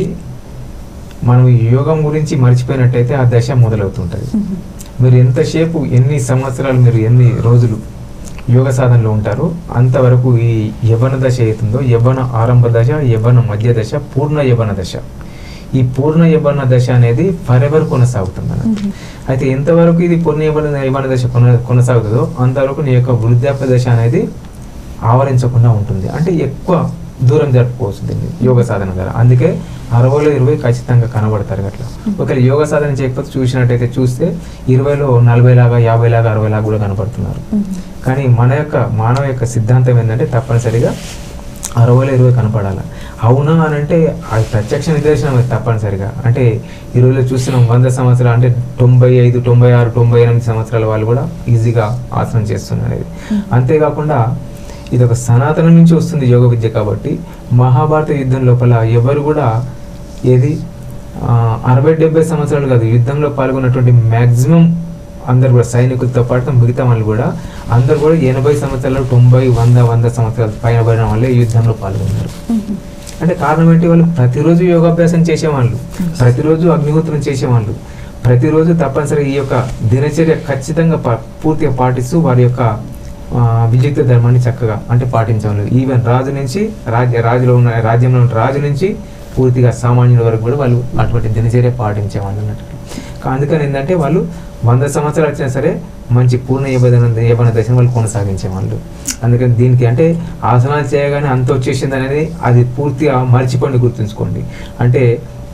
మనం ఈ యోగం గురించి మర్చిపోయినట్టయితే ఆ దశ మొదలవుతుంటుంది మీరు ఎంతసేపు ఎన్ని సంవత్సరాలు మీరు ఎన్ని రోజులు యోగ సాధనలో ఉంటారో అంతవరకు ఈ యవ్వన దశ అవుతుందో యవ్వన ఆరంభ దశ యవ్వన మధ్య దశ పూర్ణ యవ్వన దశ ఈ పూర్ణ యవ్వన దశ అనేది ఫరెవర్ కొనసాగుతుంది అన్నట్టు అయితే ఎంతవరకు ఇది పూర్ణ యవ్వన యవ్వన దశ కొన కొనసాగుతుందో అంతవరకు నీ యొక్క వృద్ధాప్య దశ అనేది ఆవరించకుండా ఉంటుంది అంటే ఎక్కువ దూరం జరుపుకోవచ్చు దీన్ని యోగ సాధన ద్వారా అందుకే అరవైలో ఇరవై ఖచ్చితంగా కనబడతారు అట్లా ఒకవేళ యోగ సాధన చేయకపోతే చూసినట్టయితే చూస్తే ఇరవైలో నలభై లాగా యాభై లాగా అరవై లాగా కూడా కనపడుతున్నారు కానీ మన యొక్క మానవ యొక్క సిద్ధాంతం ఏంటంటే తప్పనిసరిగా అరవైలో ఇరవై కనపడాలి అవునా అని అంటే అది ప్రత్యక్ష నిదర్శనం అది తప్పనిసరిగా అంటే ఈ రోజులో చూస్తున్నాం వంద సంవత్సరాలు అంటే తొంభై ఐదు తొంభై ఆరు తొంభై ఎనిమిది సంవత్సరాల వాళ్ళు కూడా ఈజీగా ఆసనం చేస్తున్నారు ఇది అంతేకాకుండా ఇది ఒక సనాతనం నుంచి వస్తుంది యోగ విద్య కాబట్టి మహాభారత యుద్ధం లోపల ఎవరు కూడా ఏది ఆ, అరవై డెబ్బై సంవత్సరాలు కాదు యుద్ధంలో పాల్గొన్నటువంటి మ్యాక్సిమం అందరు కూడా సైనికులతో పాటు మిగతా వాళ్ళు కూడా అందరు కూడా ఎనభై సంవత్సరాలు తొంభై వంద వంద సంవత్సరాలు పైన పడిన వాళ్ళే ఈ యుద్ధంలో పాల్గొన్నారు అంటే కారణం ఏంటి వాళ్ళు ప్రతిరోజు యోగాభ్యాసం చేసేవాళ్ళు ప్రతిరోజు అగ్నిహోత్రం చేసేవాళ్ళు ప్రతిరోజు తప్పనిసరిగా ఈ యొక్క దినచర్య ఖచ్చితంగా పా- పూర్తిగా పాటిస్తూ వారి యొక్క ఆ, విద్యుక్త ధర్మాన్ని చక్కగా అంటే పాటించేవాళ్ళు ఈవెన్ రాజు నుంచి రాజ్య రాజులో ఉన్న రాజ్యంలో ఉన్న రాజు నుంచి పూర్తిగా సామాన్యుల వరకు కూడా వాళ్ళు అటువంటి దినచర్య పాటించేవాళ్ళు అన్నట్టు కా- అందుకని ఏంటంటే వాళ్ళు వంద సంవత్సరాలు వచ్చినా సరే మంచి పూర్ణ యవన యవన దశను వాళ్ళు కొనసాగించేవాళ్ళు అందుకని దీనికి అంటే ఆసనాలు చేయగానే అంత వచ్చేసింది అనేది అది పూర్తిగా మర్చిపోండి గుర్తుంచుకోండి అంటే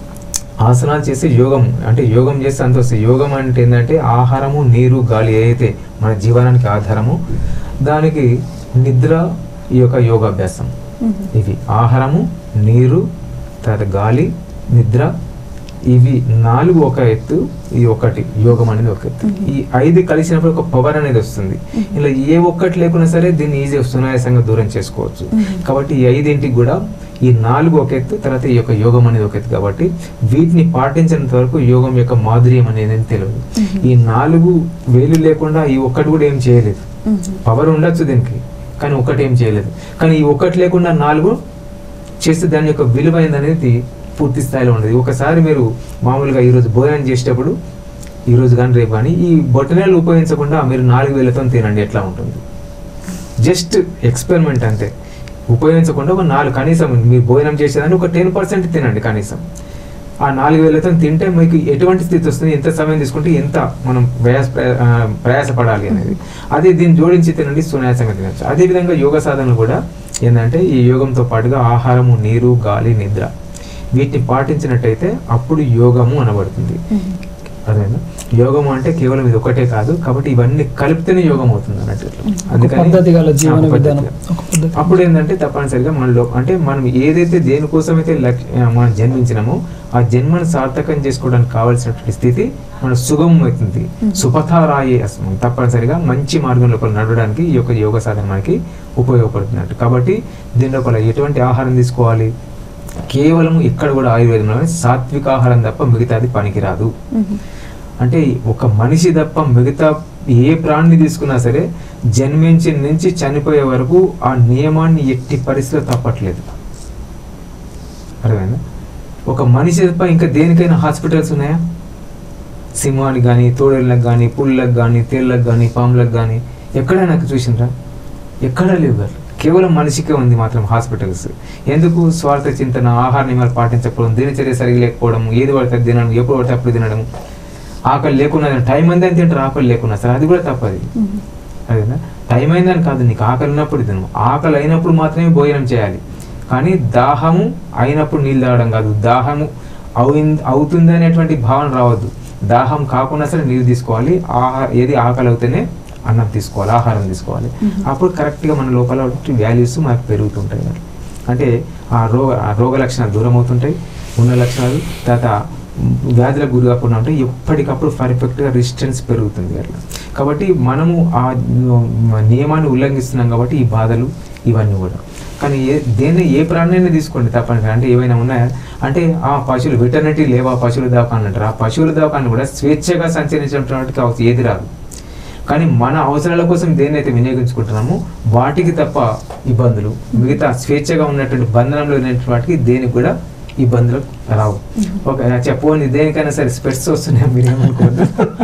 ఆసనాలు చేస్తే యోగం అంటే యోగం చేస్తే అంత వస్తుంది యోగం అంటే ఏంటంటే ఆహారము నీరు గాలి ఏదైతే మన జీవనానికి ఆధారము దానికి నిద్ర ఈ యొక్క యోగాభ్యాసం ఇవి ఆహారము నీరు తర్వాత గాలి నిద్ర ఇవి నాలుగు ఒక ఎత్తు ఇది ఒకటి యోగం అనేది ఒక ఎత్తు ఈ ఐదు కలిసినప్పుడు ఒక పవర్ అనేది వస్తుంది ఇలా ఏ ఒక్కటి లేకున్నా సరే దీన్ని ఈజీ సునాయాసంగా దూరం చేసుకోవచ్చు కాబట్టి ఈ ఐదింటికి కూడా ఈ నాలుగు ఒక ఎత్తు తర్వాత ఈ యొక్క యోగం అనేది ఒక ఎత్తు కాబట్టి వీటిని పాటించినంత వరకు యోగం యొక్క మాధుర్యం అనేది ఏం తెలియదు ఈ నాలుగు వేలు లేకుండా ఈ ఒక్కటి కూడా ఏం చేయలేదు పవర్ ఉండొచ్చు దీనికి కానీ ఒక్కటి ఏం చేయలేదు కానీ ఈ ఒక్కటి లేకుండా నాలుగు చేస్తే దాని యొక్క విలువైనది అనేది పూర్తి స్థాయిలో ఉండదు ఒకసారి మీరు మామూలుగా ఈరోజు భోజనం చేసేటప్పుడు ఈరోజు కానీ రేపు కానీ ఈ బొట్టనేలు ఉపయోగించకుండా మీరు నాలుగు వేలతో తినండి ఎట్లా ఉంటుంది జస్ట్ ఎక్స్పెరిమెంట్ అంతే ఉపయోగించకుండా ఒక నాలుగు కనీసం మీరు భోజనం చేసేదాన్ని ఒక టెన్ పర్సెంట్ తినండి కనీసం ఆ నాలుగు వేలతో తింటే మీకు ఎటువంటి స్థితి వస్తుంది ఎంత సమయం తీసుకుంటే ఎంత మనం ప్రయాస ఆ, ప్రయాసపడాలి అనేది అదే దీన్ని జోడించి తినండి సునాయాసంగా తినచ్చు అదేవిధంగా యోగ సాధనలు కూడా ఏంటంటే ఈ యోగంతో పాటుగా ఆహారము నీరు గాలి నిద్ర వీటిని పాటించినట్టయితే అప్పుడు యోగము అనబడుతుంది అదేనా యోగం అంటే కేవలం ఇది ఒకటే కాదు కాబట్టి ఇవన్నీ కలిపితేనే యోగం అవుతుంది అన్నట్టు ఒక పద్ధతి గల జీవన ఆ, ఒక విధానం పద్ధతి. ఒక పద్ధతి అప్పుడు ఏంటంటే తప్పనిసరిగా మనలో అంటే మనం ఏదైతే దేనికోసమైతే లక్ష మనం జన్మించినామో ఆ జన్మను సార్థకం చేసుకోవడానికి కావాల్సినటువంటి స్థితి మన సుగమం అవుతుంది సుపథారాయే అస్మం తప్పనిసరిగా మంచి మార్గం లోపల నడవడానికి ఈ యొక్క యోగ సాధన మనకి ఉపయోగపడుతున్నట్టు కాబట్టి దీని లోపల ఎటువంటి ఆహారం తీసుకోవాలి కేవలం ఇక్కడ కూడా ఆయుర్వేదంలో సాత్విక ఆహారం తప్ప మిగతాది పనికిరాదు అంటే ఒక మనిషి తప్ప మిగతా ఏ ప్రాణిని తీసుకున్నా సరే జన్మించిన నుంచి చనిపోయే వరకు ఆ నియమాన్ని ఎట్టి పరిస్థితిలో తప్పట్లేదు అర్థమైందా ఒక మనిషి తప్ప ఇంకా దేనికైనా హాస్పిటల్స్ ఉన్నాయా సింహానికి కానీ తోడేళ్ళకి కానీ పుళ్ళకి కానీ తేళ్ళకి కానీ పాములకు కానీ ఎక్కడైనా చూసిండ్రా ఎక్కడా లేవు కదా కేవలం మనిషికే ఉంది మాత్రం హాస్పిటల్స్ ఎందుకు స్వార్థ చింతన ఆహార నియమాలు పాటించకపోవడం దినచర్య సరిగా లేకపోవడం ఏది పడితే అది తినడం ఎప్పుడు పడితే అప్పుడు తినడం ఆకలి లేకున్నా టైం అందని తింటారు ఆకలి లేకున్నా సరే అది కూడా తప్పది అదేనా టైం అయిందని కాదు నీకు ఆకలి ఉన్నప్పుడు తిను ఆకలి అయినప్పుడు మాత్రమే భోజనం చేయాలి కానీ దాహము అయినప్పుడు నీళ్ళు తాగడం కాదు దాహము అయింది అవుతుంది అనేటువంటి భావన రావద్దు దాహం కాకుండా సరే నీళ్ళు తీసుకోవాలి ఆహా ఏది ఆకలి అవుతేనే అన్నం తీసుకోవాలి ఆహారం తీసుకోవాలి అప్పుడు కరెక్ట్గా మన లోపల వాల్యూస్ మనకు పెరుగుతుంటాయి మరి. అంటే ఆ రోగ ఆ రోగ లక్షణాలు దూరం అవుతుంటాయి ఉన్న లక్షణాలు తర్వాత వ్యాధులకు గురి కాకుండా ఉంటే ఎప్పటికప్పుడు పర్ఫెక్ట్గా రెసిస్టెన్స్ పెరుగుతుంది అట్లా కాబట్టి మనము ఆ నియమాన్ని ఉల్లంఘిస్తున్నాం కాబట్టి ఈ బాధలు ఇవన్నీ కూడా కానీ ఏ దేన్ని ఏ ప్రాణాన్ని తీసుకోండి తప్పనిసరి అంటే ఏవైనా ఉన్నాయా అంటే ఆ పశువులు వెటర్నరీ లేవా పశువుల దవాఖాన అంటారు ఆ పశువుల దవాఖాన కూడా స్వేచ్ఛగా సంచరించినటువంటి అవసరం ఏది రాదు కానీ మన అవసరాల కోసం దేన్నైతే వినియోగించుకుంటున్నామో వాటికి తప్ప ఇబ్బందులు మిగతా స్వేచ్ఛగా ఉన్నటువంటి బంధనంలో ఉన్నటువంటి వాటికి దేనికి కూడా ఇబ్బందులు రావు ఓకే చెప్పని దేనికైనా సరే స్పెట్స్ వస్తున్నాయి మీరు ఏమనుకోవద్దు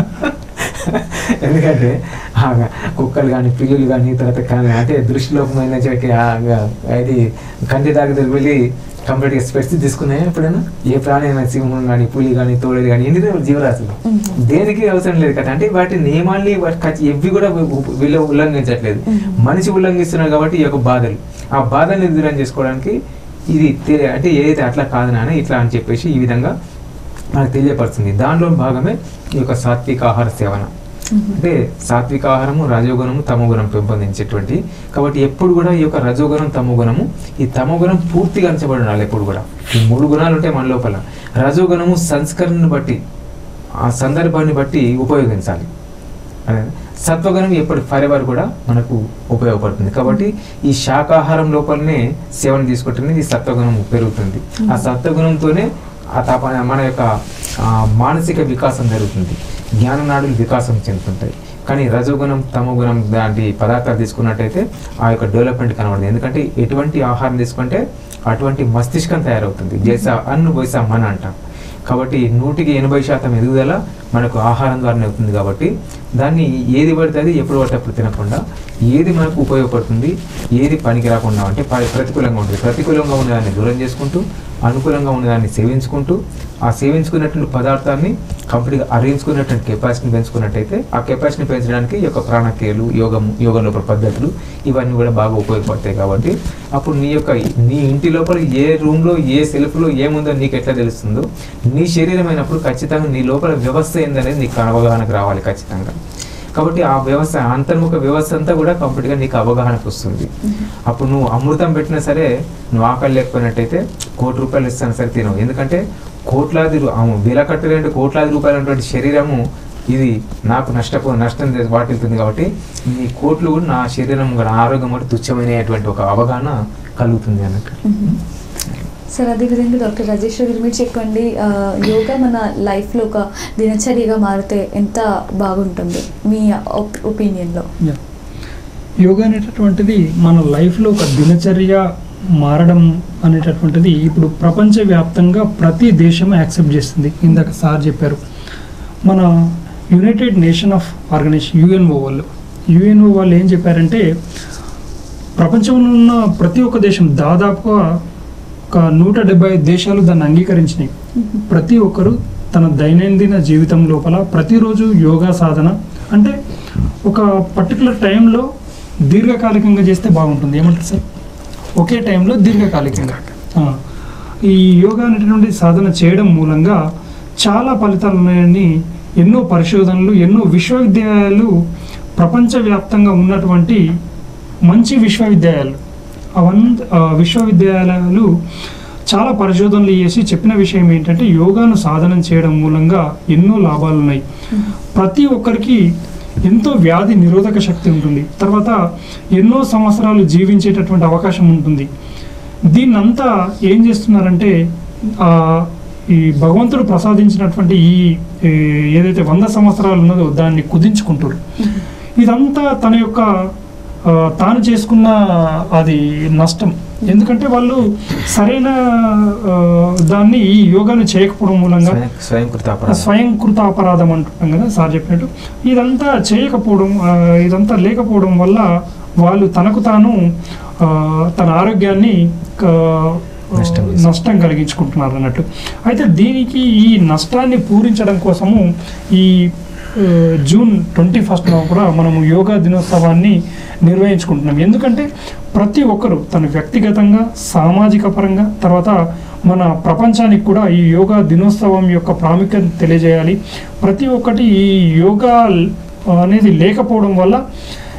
ఎందుకంటే ఆ కుక్కలు కానీ పిల్లులు కానీ తర్వాత కానీ అంటే దృష్టిలోపమైన చెక్కి అది కంటి దాకా వెళ్ళి కంప్లీట్గా స్పెట్స్ తీసుకున్నాయి ఎప్పుడైనా ఏ ప్రాణి అయినా సింహం కానీ పులి కానీ తోడేది కానీ ఎన్ని రకాల జీవరాశులు మ్మ్. దేనికి అవసరం లేదు కదా అంటే వాటి నియమాల్ని వాటి ఖచ్చి- ఎవ్వి కూడా వీళ్ళు ఉల్లంఘించట్లేదు మ్మ్. మనిషి ఉల్లంఘిస్తున్నారు కాబట్టి ఈ యొక్క బాధలు ఆ బాధల్ని దూరం చేసుకోవడానికి ఇది తె- అంటే ఏదైతే అట్లా కాదు నాన్న ఇట్లా అని చెప్పేసి ఈ విధంగా మనకు తెలియపరుస్తుంది దానిలో భాగమే ఈ యొక్క సాత్విక ఆహార సేవన అంటే సాత్విక ఆహారము రజోగుణము తమోగుణం పెంపొందించేటువంటి కాబట్టి ఎప్పుడు కూడా ఈ యొక్క రజోగుణం తమోగుణము ఈ తమోగుణం పూర్తిగా అంచబడి ఉండాలి ఎప్పుడు కూడా ఈ మూడు గుణాలు ఉంటాయి మన లోపల రజోగుణము సంస్కరణను బట్టి ఆ సందర్భాన్ని బట్టి ఉపయోగించాలి అదే సత్వగుణం ఎప్పటి ఫరెవర్ కూడా మనకు ఉపయోగపడుతుంది కాబట్టి ఈ శాకాహారం లోపలనే సేవన తీసుకుంటుంది ఈ సత్వగుణం పెరుగుతుంది ఆ సత్వగుణంతోనే ఆ తప మన యొక్క ఆ, మానసిక వికాసం జరుగుతుంది జ్ఞాన నాడులు వికాసం చెందుతుంటాయి కానీ రజోగుణం తమోగుణం లాంటి పదార్థాలు తీసుకున్నట్టయితే ఆ యొక్క డెవలప్మెంట్ కనబడుతుంది ఎందుకంటే ఎటువంటి ఆహారం తీసుకుంటే అటువంటి మస్తిష్కం తయారవుతుంది జైసా అన్ను బైసా మన అంటాం కాబట్టి నూటికి ఎనభై శాతం ఎదుగుదల మనకు ఆహారం ద్వారానే అవుతుంది కాబట్టి దాన్ని ఏది పడితే అది ఎప్పుడు పడితే అప్పుడు తినకుండా ఏది మనకు ఉపయోగపడుతుంది ఏది పనికి రాకుండా అంటే ప- ప్రతికూలంగా ఉంటుంది ప్రతికూలంగా ఉన్నదాన్ని దూరం చేసుకుంటూ అనుకూలంగా ఉన్నదాన్ని సేవించుకుంటూ ఆ సేవించుకున్నటువంటి పదార్థాన్ని కంప్లీట్గా అరేంచుకున్నటువంటి కెపాసిటీని పెంచుకున్నట్టయితే ఆ కెపాసిటీని పెంచడానికి ఈ యొక్క ప్రాణక్రియలు యోగము యోగ లోపల పద్ధతులు ఇవన్నీ కూడా బాగా ఉపయోగపడతాయి కాబట్టి అప్పుడు నీ యొక్క నీ ఇంటి లోపల ఏ రూమ్లో ఏ సెల్ఫ్లో ఏముందో నీకు ఎట్లా తెలుస్తుందో నీ శరీరం అయినప్పుడు ఖచ్చితంగా నీ లోపల వ్యవస్థ ఏందనేది నీకు అవగాహనకు రావాలి ఖచ్చితంగా కాబట్టి ఆ వ్యవస్థ అంతర్ముఖ వ్యవస్థ అంతా కూడా కంప్లీట్గా నీకు అవగాహనకు వస్తుంది అప్పుడు నువ్వు అమృతం పెట్టినా సరే నువ్వు ఆకలి లేకపోయినట్టయితే కోటి రూపాయలు ఇస్తాను సరే తినవు ఎందుకంటే కోట్లాది రూ- ఆమె వేల కట్టలేంటి కోట్లాది రూపాయలైనటువంటి శరీరము ఇది నాకు నష్టపో నష్టం చేసి వాటిల్తుంది కాబట్టి నీ కోట్లు కూడా నా శరీరం కూడా ఆరోగ్యం కూడా తుచ్చమైనటువంటి ఒక అవగాహన కలుగుతుంది అన్నట్టు సార్ అదేవిధంగా డాక్టర్ రాజేశ్వర్ గారు మీరు చెప్పండి ఆ, యోగా మన లైఫ్లో ఒక దినచర్యగా మారితే ఎంత బాగుంటుంది మీ ఒప్- ఒపీనియన్లో యా. యోగా అనేటటువంటిది మన లైఫ్లో ఒక దినచర్య మారడం అనేటటువంటిది ఇప్పుడు ప్రపంచవ్యాప్తంగా ప్రతి దేశం యాక్సెప్ట్ చేస్తుంది ఇందాక సార్ చెప్పారు మన united nation of organization UNO వాళ్ళు యుఎన్ఓ వాళ్ళు ఏం చెప్పారంటే ప్రపంచంలో ఉన్న ప్రతి ఒక్క దేశం దాదాపుగా ఒక నూట డెబ్బై ఐదు దేశాలు దాన్ని అంగీకరించినాయి ప్రతి ఒక్కరు తన దైనందిన జీవితం లోపల ప్రతిరోజు యోగా సాధన అంటే ఒక పర్టికులర్ టైంలో దీర్ఘకాలికంగా చేస్తే బాగుంటుంది ఏమంటారు సార్ ఒకే టైంలో దీర్ఘకాలికంగా ఆ, ఈ యోగా అనేటువంటి సాధన చేయడం మూలంగా చాలా ఫలితాలు ఉన్నాయని ఎన్నో పరిశోధనలు ఎన్నో విశ్వవిద్యాలయాలు ప్రపంచవ్యాప్తంగా ఉన్నటువంటి మంచి విశ్వవిద్యాలయాలు అవంత ఆ, విశ్వవిద్యాలయాలు చాలా పరిశోధనలు చేసి చెప్పిన విషయం ఏంటంటే యోగాను సాధన చేయడం మూలంగా ఎన్నో లాభాలు ఉన్నాయి ప్రతి ఒక్కరికి ఎంతో వ్యాధి నిరోధక శక్తి ఉంటుంది తర్వాత ఎన్నో సంవత్సరాలు జీవించేటటువంటి అవకాశం ఉంటుంది దీన్నంతా ఏం చేస్తున్నారంటే ఆ, ఈ భగవంతుడు ప్రసాదించినటువంటి ఈ ఈ ఏదైతే వంద సంవత్సరాలు ఉన్నదో దాన్ని కుదించుకుంటారు ఇదంతా తన యొక్క ఆ, తాను చేసుకున్న అది నష్టం ఎందుకంటే వాళ్ళు సరైన ఆ, దాన్ని ఈ యోగాను చేయకపోవడం మూలంగా స్వయం స్వయంకృత అపరాధం స్వయంకృత అపరాధం అంటుంటాం కదా సార్ చెప్పినట్టు ఇదంతా చేయకపోవడం ఆ, ఇదంతా లేకపోవడం వల్ల వాళ్ళు తనకు తాను ఆ, తన ఆరోగ్యాన్ని ఆ, నష్టం చేసి- నష్టం కలిగించుకుంటున్నారు అన్నట్టు అయితే దీనికి ఈ నష్టాన్ని పూరించడం కోసము ఈ ఆ, జూన్ ట్వంటీ ఫస్ట్న కూడా మనము యోగా దినోత్సవాన్ని నిర్వహించుకుంటున్నాం ఎందుకంటే ప్రతి ఒక్కరు తన వ్యక్తిగతంగా సామాజిక పరంగా తర్వాత మన ప్రపంచానికి కూడా ఈ యోగా దినోత్సవం యొక్క ప్రాముఖ్యత తెలియజేయాలి ప్రతి ఒక్కటి ఈ యోగా అనేది లేకపోవడం వల్ల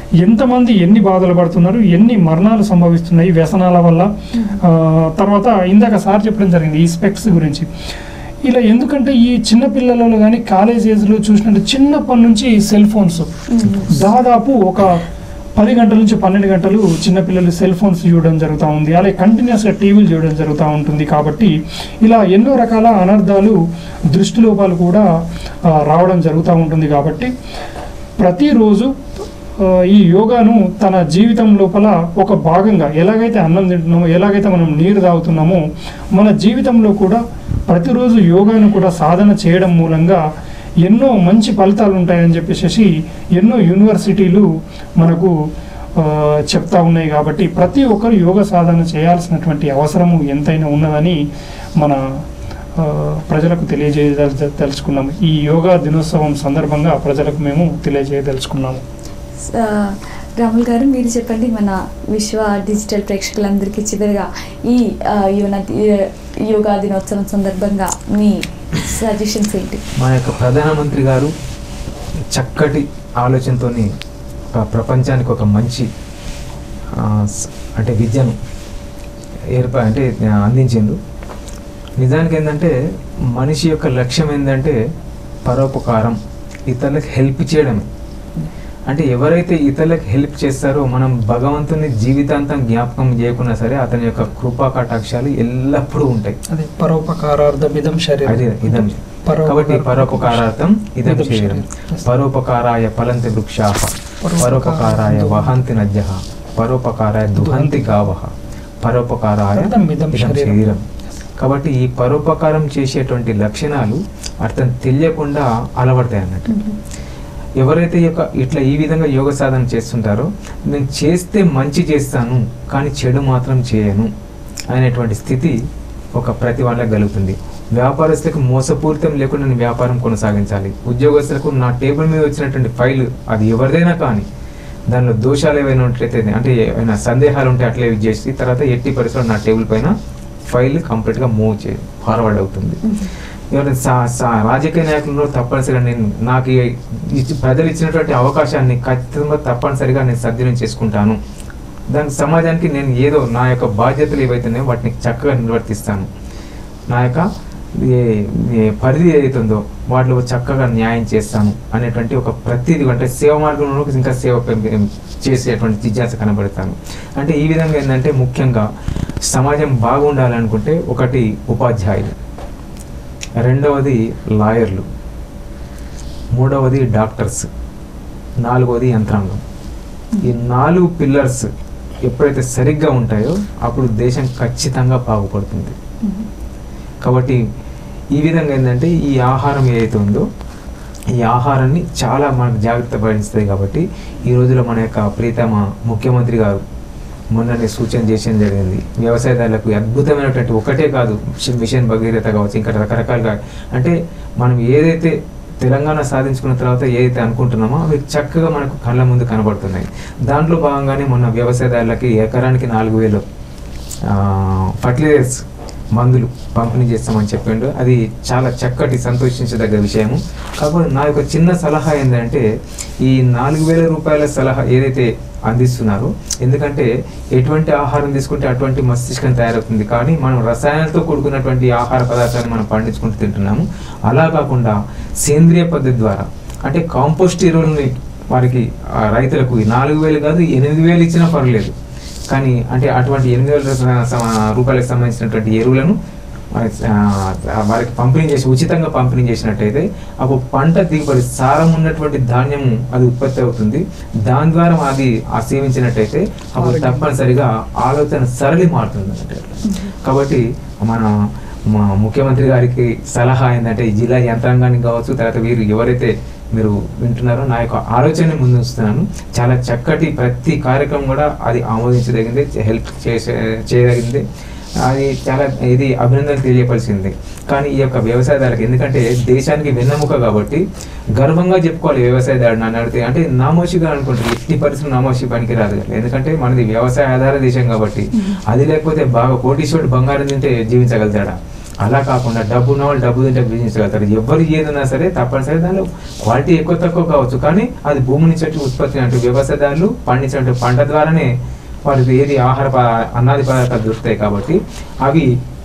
ఎంతమంది ఎన్ని బాధలు పడుతున్నారు ఎన్ని మరణాలు సంభవిస్తున్నాయి వ్యసనాల వల్ల ఆ, తర్వాత ఇందాక సార్ చెప్పడం జరిగింది ఈ స్పెక్స్ గురించి ఇలా ఎందుకంటే ఈ చిన్న పిల్లలలో కానీ కాలేజ్ ఏజ్లో చూసినట్టు చిన్నప్పటి నుంచి సెల్ ఫోన్స్ దాదాపు ఒక పది గంటల నుంచి పన్నెండు గంటలు చిన్నపిల్లలు సెల్ ఫోన్స్ చూడడం జరుగుతూ ఉంది అలాగే కంటిన్యూస్గా టీవీలు చూడడం జరుగుతూ ఉంటుంది కాబట్టి ఇలా ఎన్నో రకాల అనర్థాలు దృష్టి లోపాలు కూడా ఆ, రావడం జరుగుతూ ఉంటుంది కాబట్టి ప్రతిరోజు ఆ, ఈ యోగాను తన జీవితం లోపల ఒక భాగంగా ఎలాగైతే అన్నం తింటున్నామో ఎలాగైతే మనం నీరు తాగుతున్నామో మన జీవితంలో కూడా ప్రతిరోజు యోగాను కూడా సాధన చేయడం మూలంగా ఎన్నో మంచి ఫలితాలు ఉంటాయని చెప్పేసి ఎన్నో యూనివర్సిటీలు మనకు ఆ, చెప్తా ఉన్నాయి కాబట్టి ప్రతి ఒక్కరు యోగ సాధన చేయాల్సినటువంటి అవసరము ఎంతైనా ఉన్నదని మన ఆ, ప్రజలకు తెలియజేయదల తెలుసుకున్నాము ఈ యోగా దినోత్సవం సందర్భంగా ప్రజలకు మేము తెలియజేయదలుచుకున్నాము ఆ, రాముల్ గారు మీరు చెప్పండి మన విశ్వ డిజిటల్ ప్రేక్షకులందరికీ చివరిగా ఈ ఆ, యోన ఈ యోగా దినోత్సవం సందర్భంగా మీ సజెషన్స్ ఏంటి మన యొక్క ప్రధానమంత్రి గారు చక్కటి ఆలోచనతో ప్రపంచానికి ఒక మంచి ఆ, స- అంటే విద్యను ఏర్పా అంటే ఆ, అందించిండు నిజానికి ఏంటంటే మనిషి యొక్క లక్ష్యం ఏంటంటే పరోపకారం ఇతరులకు హెల్ప్ చేయడమే అంటే ఎవరైతే ఇతరులకు హెల్ప్ చేస్తారో మనం భగవంతుని జీవితాంతం జ్ఞాపకం చేయకున్నా సరే అతని యొక్క కృపా కటాక్షాలు ఎల్లప్పుడూ ఉంటాయి అదే పరోపకారార్థం ఇదం అదే ఇదం కాబట్టి పరోపకారార్థం ఇదం శరీరం పరోపకారాయ ఫలంతి వృక్షా పరోపకారాయ వహంతి నద్య పరోపకారాయ దుహంతి గావః పరోపకారాయ ఇదం ఇదం ఇదం శరీరం. శరీరం కాబట్టి ఈ పరోపకారం చేసేటువంటి లక్షణాలు అర్థం తెలియకుండా అలవడతాయి అన్నట్టు ఎవరైతే ఈ యొక్క ఇట్లా ఈ విధంగా యోగ సాధన చేస్తుంటారో నేను చేస్తే మంచి చేస్తాను కానీ చెడు మాత్రం చేయను అనేటువంటి స్థితి ఒక ప్రతి వాళ్ళకి కలుగుతుంది వ్యాపారస్తులకు మోసపూరితం లేకుండా నేను వ్యాపారం కొనసాగించాలి ఉద్యోగస్తులకు నా టేబుల్ మీద వచ్చినటువంటి ఫైల్ అది ఎవరిదైనా కానీ దానిలో దోషాలు ఏవైనా ఉన్నట్లయితే ఏమైనా ఏమైనా సందేహాలు ఉంటే అట్లే ఇది చేసి తర్వాత ఎట్టి పరిస్థితుల్లో నా టేబుల్ పైన ఫైల్ కంప్లీట్గా మూవ్ చే ఫార్వర్డ్ అవుతుంది ఎవరైనా సా- సా- రాజకీయ నాయకులను తప్పనిసరిగా నేను నాకు ఈ- ఇచ్చి- ప్రజలు ఇచ్చినటువంటి అవకాశాన్ని ఖచ్చితంగా తప్పనిసరిగా నేను సద్వినియోగం చేసుకుంటాను దానికి సమాజానికి నేను ఏదో నా యొక్క బాధ్యతలు ఏవైతున్నాయో వాటిని చక్కగా నిర్వర్తిస్తాను నా యొక్క ఏ- ఏ పరిధి ఏదైతుందో వాటిలో చక్కగా న్యాయం చేస్తాను అనేటువంటి ఒక ప్రతిది అంటే సేవ మార్గంలో ఇంకా సేవ పెం- చేసేటువంటి జిజ్ఞాస కనబడతాను అంటే ఈ విధంగా ఏంటంటే ముఖ్యంగా సమాజం బాగుండాలనుకుంటే ఒకటి ఉపాధ్యాయులు రెండవది లాయర్లు మూడవది డాక్టర్స్ నాలుగవది యంత్రాంగం ఈ నాలుగు పిల్లర్స్ ఎప్పుడైతే సరిగ్గా ఉంటాయో అప్పుడు దేశం ఖచ్చితంగా బాగుపడుతుంది కాబట్టి ఈ విధంగా ఏంటంటే ఈ ఆహారం ఏదైతే ఉందో ఈ ఆహారాన్ని చాలా మనకు జాగ్రత్త వహిస్తుంది కాబట్టి ఈ రోజులో మన యొక్క ప్రీతమ ముఖ్యమంత్రి గారు మొన్ననే సూచన చేసేది జరిగింది వ్యవసాయదారులకు అద్భుతమైనటువంటి ఒకటే కాదు మిషన్- మిషన్ భగీరథ కావచ్చు ఇంకా రకరకాలుగా అంటే మనం ఏదైతే తెలంగాణ సాధించుకున్న తర్వాత ఏదైతే అనుకుంటున్నామో అవి చక్కగా మనకు కళ్ళ ముందు కనబడుతున్నాయి దాంట్లో భాగంగానే మొన్న వ్యవసాయదారులకి ఎకరానికి నాలుగు వేలు ఫర్టిలైజర్స్ మందులు పంపిణీ చేస్తామని చెప్పిండు అది చాలా చక్కటి సంతోషించదగ్గ విషయము కాకపోతే నా యొక్క చిన్న సలహా ఏంటంటే ఈ నాలుగు వేల రూపాయల సలహా ఏదైతే అందిస్తున్నారో ఎందుకంటే ఎటువంటి ఆహారం తీసుకుంటే అటువంటి మస్తిష్కం తయారవుతుంది కానీ మనం రసాయనాలతో కూడుకున్నటువంటి ఆహార పదార్థాన్ని మనం పండించుకుంటూ తింటున్నాము అలా కాకుండా సేంద్రియ పద్ధతి ద్వారా అంటే కాంపోస్ట్ ఎరువులని వారికి ఆ రైతులకు ఈ నాలుగు వేలు కాదు ఎనిమిది వేలు ఇచ్చినా పర్లేదు కానీ అంటే అటువంటి ఎనిమిది వేల రూపాయల సమ- రూపాయలకు సంబంధించినటువంటి ఎరువులను వారికి, ఆ, వారికి పంపిణీ చేసి ఉచితంగా పంపిణీ చేసినట్టయితే అప్పుడు పంట దిగుబడి సారం ఉన్నటువంటి ధాన్యము అది ఉత్పత్తి అవుతుంది దాని ద్వారా అది ఆ సేవించినట్టయితే అప్పుడు తప్పనిసరిగా ఆలోచన సరళి మారుతుంది అన్నట్టు కాబట్టి మన మా ముఖ్యమంత్రి గారికి సలహా ఏంటంటే ఈ జిల్లా యంత్రాంగానికి కావచ్చు తర్వాత వీరు ఎవరైతే మీరు వింటున్నారో నా యొక్క ఆలోచనని ముందుస్తున్నాను చాలా చక్కటి ప్రతి కార్యక్రమం కూడా అది ఆమోదించదగింది హెల్ప్ చేసే చేయదగింది అది చాలా ఇది అభినందన తెలియపరిచింది కానీ ఈ యొక్క వ్యవసాయదారులకు ఎందుకంటే దేశానికి వెన్నెముక కాబట్టి గర్వంగా చెప్పుకోవాలి వ్యవసాయదారుడు నన్ను అడిగితే అంటే నామోషిగా అనుకుంటారు ఎట్టి పరిస్థితులు నామోషి పనికి రాదు ఎందుకంటే మనది వ్యవసాయ ఆధార దేశం కాబట్టి అది లేకపోతే బాగా కోటీశ్వరుడు బంగారం తింటే జీవించగలుగుతాడా అలా కాకుండా డబ్బు ఉన్న వాళ్ళు డబ్బు తింటే బిజినెస్ వెళ్తారు ఎవరు ఏదైనా సరే తప్పనిసరి దానిలో క్వాలిటీ ఎక్కువ తక్కువ కావచ్చు కానీ అది భూమి నుంచి వచ్చి ఉత్పత్తి అంటే వ్యవసాయదారులు పండించే పంట ద్వారానే వాళ్ళకి ఏది ఆహార ప- అన్నాది పదార్థాలు దొరుకుతాయి కాబట్టి అవి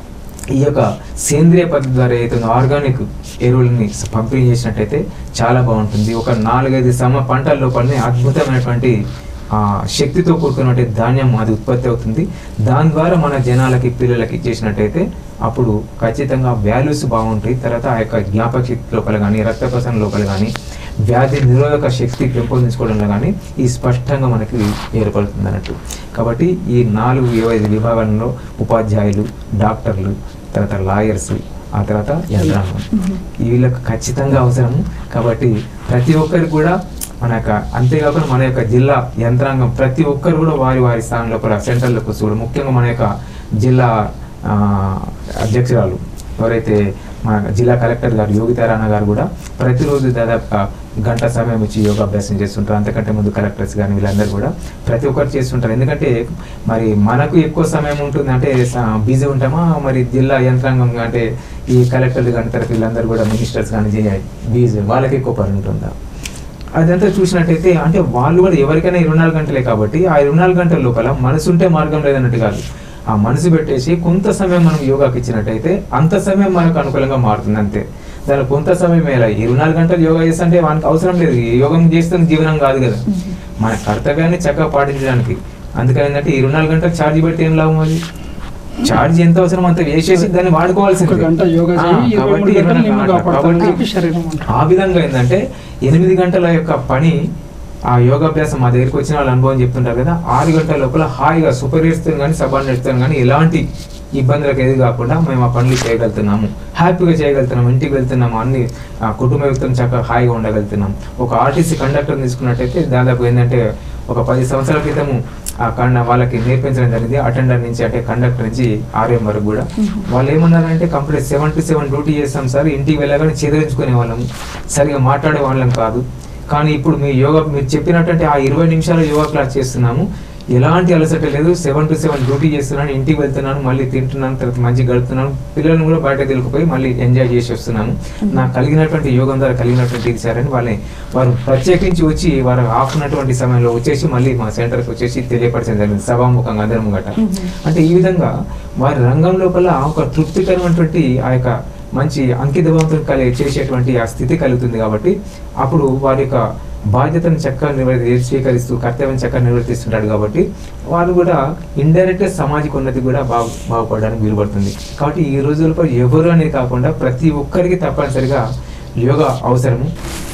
ఈ యొక్క సేంద్రియ పద్ధతి ద్వారా ఏదైతే ఆర్గానిక్ ఎరువులని పంపిణీ చేసినట్టయితే చాలా బాగుంటుంది ఒక నాలుగైదు సమ పంటల లోపలనే అద్భుతమైనటువంటి ఆ, శక్తితో కూడుకున్నటువంటి ధాన్యం అది ఉత్పత్తి అవుతుంది దాని ద్వారా మన జనాలకి పిల్లలకి ఇచ్చేసినట్టయితే అప్పుడు ఖచ్చితంగా వాల్యూస్ బాగుంటాయి తర్వాత ఆ యొక్క జ్ఞాపక శక్తి లోపల కానీ రక్త ప్రసరణ లోపల కానీ వ్యాధి నిరోధక శక్తి పెంపొందించుకోవడంలో కానీ ఈ స్పష్టంగా మనకి ఏర్పడుతుంది అన్నట్టు కాబట్టి ఈ నాలుగు ఏవైదు విభాగాలలో ఉపాధ్యాయులు డాక్టర్లు తర్వాత లాయర్స్ ఆ తర్వాత యంత్రాంగం వీళ్ళకి ఖచ్చితంగా అవసరము కాబట్టి ప్రతి ఒక్కరికి కూడా మన యొక్క అంతేకాకుండా మన యొక్క జిల్లా యంత్రాంగం ప్రతి ఒక్కరు కూడా వారి వారి స్థానంలో కూడా సెంట్రల్లో కూర్చోవడం ముఖ్యంగా మన యొక్క జిల్లా ఆ, అధ్యక్షురాలు ఎవరైతే మన జిల్లా కలెక్టర్ గారు యోగితారాయణ గారు కూడా ప్రతిరోజు దాదాపుగా గంట సమయం ఇచ్చి యోగాభ్యాసం చేస్తుంటారు అంతకంటే ముందు కలెక్టర్స్ కానీ వీళ్ళందరూ కూడా ప్రతి ఒక్కరు చేస్తుంటారు ఎందుకంటే మరి మనకు ఎక్కువ సమయం ఉంటుంది అంటే బిజీ ఉంటామా మరి జిల్లా యంత్రాంగం అంటే ఈ కలెక్టర్లు కానీ తర్వాత వీళ్ళందరూ కూడా మినిస్టర్స్ కానీ బిజీ వాళ్ళకి ఎక్కువ పని ఉంటుందా అదంతా చూసినట్టయితే అంటే వాళ్ళు కూడా ఎవరికైనా ఇరవై నాలుగు గంటలే కాబట్టి ఆ ఇరవై నాలుగు గంటల లోపల మనసు ఉంటే మార్గం లేదన్నట్టు కాదు ఆ మనసు పెట్టేసి కొంత సమయం మనం యోగాకి ఇచ్చినట్టయితే అంత సమయం మనకు అనుకూలంగా మారుతుంది అంతే దాని కొంత సమయం ఎలా ఇరవై నాలుగు గంటలు యోగా చేస్తుంటే వానికి అవసరం లేదు ఈ యోగం చేస్తున్న జీవనం కాదు కదా మన కర్తవ్యాన్ని చక్కగా పాటించడానికి అందుకని ఏంటంటే ఇరవై నాలుగు గంటలు ఛార్జ్ పెడితే ఏం లాభం అది ఛార్జ్ ఎంత అవసరం అంత వేసేసి దాన్ని ఒక వాడుకోవాల్సింది గంట యోగా ఆ, చేయి ఇరవై కాబట్టి మూడు గంటలు ఇరవై నిన్ను నాలుగు కాపాడుతుందని కాబట్టి చెప్పి శరీరం అంటుంది. ఆ విధంగా ఏంటంటే ఎనిమిది గంటల యొక్క పని ఆ యోగాభ్యాసం మా దగ్గరికి వచ్చిన వాళ్ళ అనుభవం చెప్తుంటారు కదా ఆరు గంటల లోపల హాయిగా సూపరియర్స్తో కానీ సబార్డినేట్స్తో కానీ ఎలాంటి ఇబ్బందులకు ఏది కాకుండా మేము ఆ పనులు చేయగలుగుతున్నాము హ్యాపీగా చేయగలుగుతున్నాము ఇంటికి వెళ్తున్నాము అన్ని ఆ, కుటుంబ వ్యక్తులను చక్కగా హాయిగా ఉండగలుగుతున్నాం ఒక ఆర్టీసీ కండక్టర్ తీసుకున్నట్టయితే దాదాపు ఏంటంటే ఒక పది సంవత్సరాల క్రితము ఆ కండ వాళ్ళకి నేర్పించడం జరిగింది అటెండర్ నుంచి అంటే కండక్టర్ నుంచి ఆర్ఎం వరకు కూడా వాళ్ళు ఏమన్నారంటే complete seven to seven duty చేస్తాం సార్ ఇంటికి వెళ్ళగానే చెదిరించుకునే వాళ్ళము సరిగా మాట్లాడే వాళ్ళం కాదు కానీ ఇప్పుడు మీ యోగా మీరు చెప్పినట్టంటే ఆ ఇరవై నిమిషాలు యోగా క్లాస్ చేస్తున్నాము ఎలాంటి అలసట లేదు సెవెన్ టు సెవెన్ డ్యూటీ చేస్తున్నాను ఇంటికి వెళ్తున్నాను మళ్ళీ తింటున్నాను తర్వాత మంచి గడుపుతున్నాను పిల్లలను కూడా బయట తెలుకుపోయి మళ్ళీ ఎంజాయ్ చేసి వస్తున్నాను నాకు కలిగినటువంటి యోగం ద్వారా కలిగినటువంటి ఇది సార్ అని వాళ్ళని వారు ప్రత్యేకించి వచ్చి వారు హాఫ్ ఉన్నటువంటి సమయంలో వచ్చేసి మళ్ళీ మా సెంటర్కి వచ్చేసి తెలియపరచడం జరిగింది సభాముఖంగా అందరం గట అంటే ఈ విధంగా వారి రంగం లోపల ఒక తృప్తికరమైనటువంటి ఆ యొక్క మంచి అంకితభావంతో కలిగి చేసేటువంటి ఆ స్థితి కలుగుతుంది కాబట్టి అప్పుడు వారి యొక్క బాధ్యతను చక్కగా నిర్వర్తి స్వీకరిస్తూ కర్తవ్యం చక్కగా నిర్వర్తిస్తుంటాడు కాబట్టి వాళ్ళు కూడా ఇండైరెక్ట్ సామాజిక ఉన్నతి కూడా బాగు బాగుపడడానికి వీలుపడుతుంది కాబట్టి ఈ రోజుల్లో ఎవరు అనేది కాకుండా ప్రతి ఒక్కరికి తప్పనిసరిగా యోగా అవసరము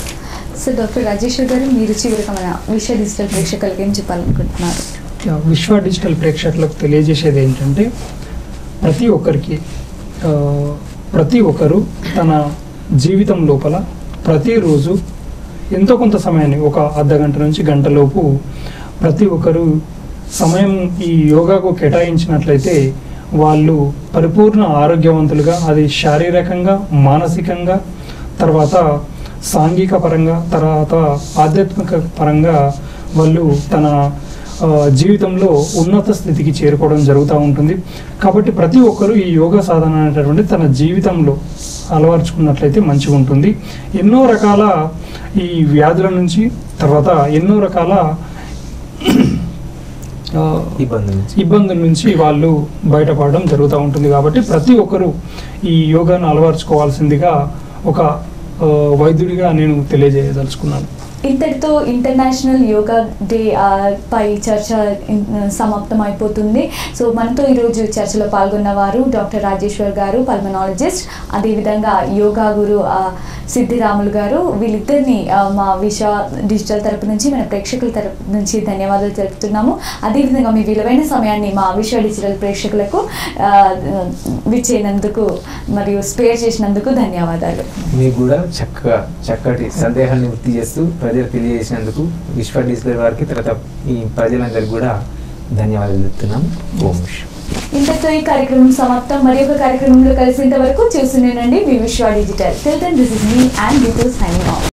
సో డాక్టర్ రాజేశ్వర్ గారు మీరు చివరిగా మన విశ్వ డిజిటల్ ప్రేక్షకులకి ఏం చెప్పాలనుకుంటున్నారు యా, విశ్వ డిజిటల్ ప్రేక్షకులకు తెలియజేసేది ఏంటంటే ప్రతి ఒక్కరికి ఆ, ప్రతి ఒక్కరు తన జీవితం లోపల ప్రతిరోజు ఎంతో కొంత సమయాన్ని ఒక అర్ధ గంట నుంచి గంట లోపు ప్రతి ఒక్కరు సమయం ఈ యోగాకు కేటాయించినట్లయితే వాళ్ళు పరిపూర్ణ ఆరోగ్యవంతులుగా అది శారీరకంగా మానసికంగా తర్వాత సాంఘిక పరంగా తర్వాత ఆధ్యాత్మిక పరంగా వాళ్ళు తన ఆ, జీవితంలో ఉన్నత స్థితికి చేరుకోవడం జరుగుతూ ఉంటుంది కాబట్టి ప్రతి ఒక్కరూ ఈ యోగా సాధన అనేటటువంటి తన జీవితంలో అలవర్చుకున్నట్లయితే మంచిగా ఉంటుంది ఎన్నో రకాల ఈ వ్యాధుల నుంచి తర్వాత ఎన్నో రకాల ఆ, ఇబ్బంది నుంచి ఇబ్బందుల నుంచి వాళ్ళు బయటపడడం జరుగుతూ ఉంటుంది కాబట్టి ప్రతి ఒక్కరూ ఈ యోగాను అలవర్చుకోవాల్సిందిగా ఒక ఆ, వైద్యుడిగా నేను తెలియజేయదలుచుకున్నాను ఇంతటితో ఇంటర్నేషనల్ యోగా డే ఆ, పై చర్చ ఇన్- సమాప్తం అయిపోతుంది సో మనతో ఈరోజు చర్చలో పాల్గొన్న వారు డాక్టర్ రాజేశ్వర్ గారు పల్మనాలజిస్ట్ అదేవిధంగా యోగా గురు ఆ, సిద్ధిరాములు గారు వీళ్ళిద్దరిని ఆ, మా విష డిజిటల్ తరపు నుంచి మన ప్రేక్షకుల తరపు నుంచి ధన్యవాదాలు తెలుపుతున్నాము అదేవిధంగా మీ విలువైన సమయాన్ని మా విశ్వ డిజిటల్ ప్రేక్షకులకు ఆ, విచ్చేనందుకు మరియు స్పేర్ చేసినందుకు ధన్యవాదాలు మీకు కూడా చక్కగా చక్కటి సందేహాన్ని వృత్తి చేస్తూ ప్రజలకు తెలియజేసినందుకు విశ్వ డిజిటల్ వారికి తర్వాత ఈ ప్రజలందరికీ కూడా ధన్యవాదాలు చెప్తున్నాం ఓం విశ్వ ఇంతతో ఈ కార్యక్రమం సమాప్తం మరి ఒక కార్యక్రమంలో కలిసేంత వరకు చూస్తూనేనండి మీ Vishwa digital this is me and before signing of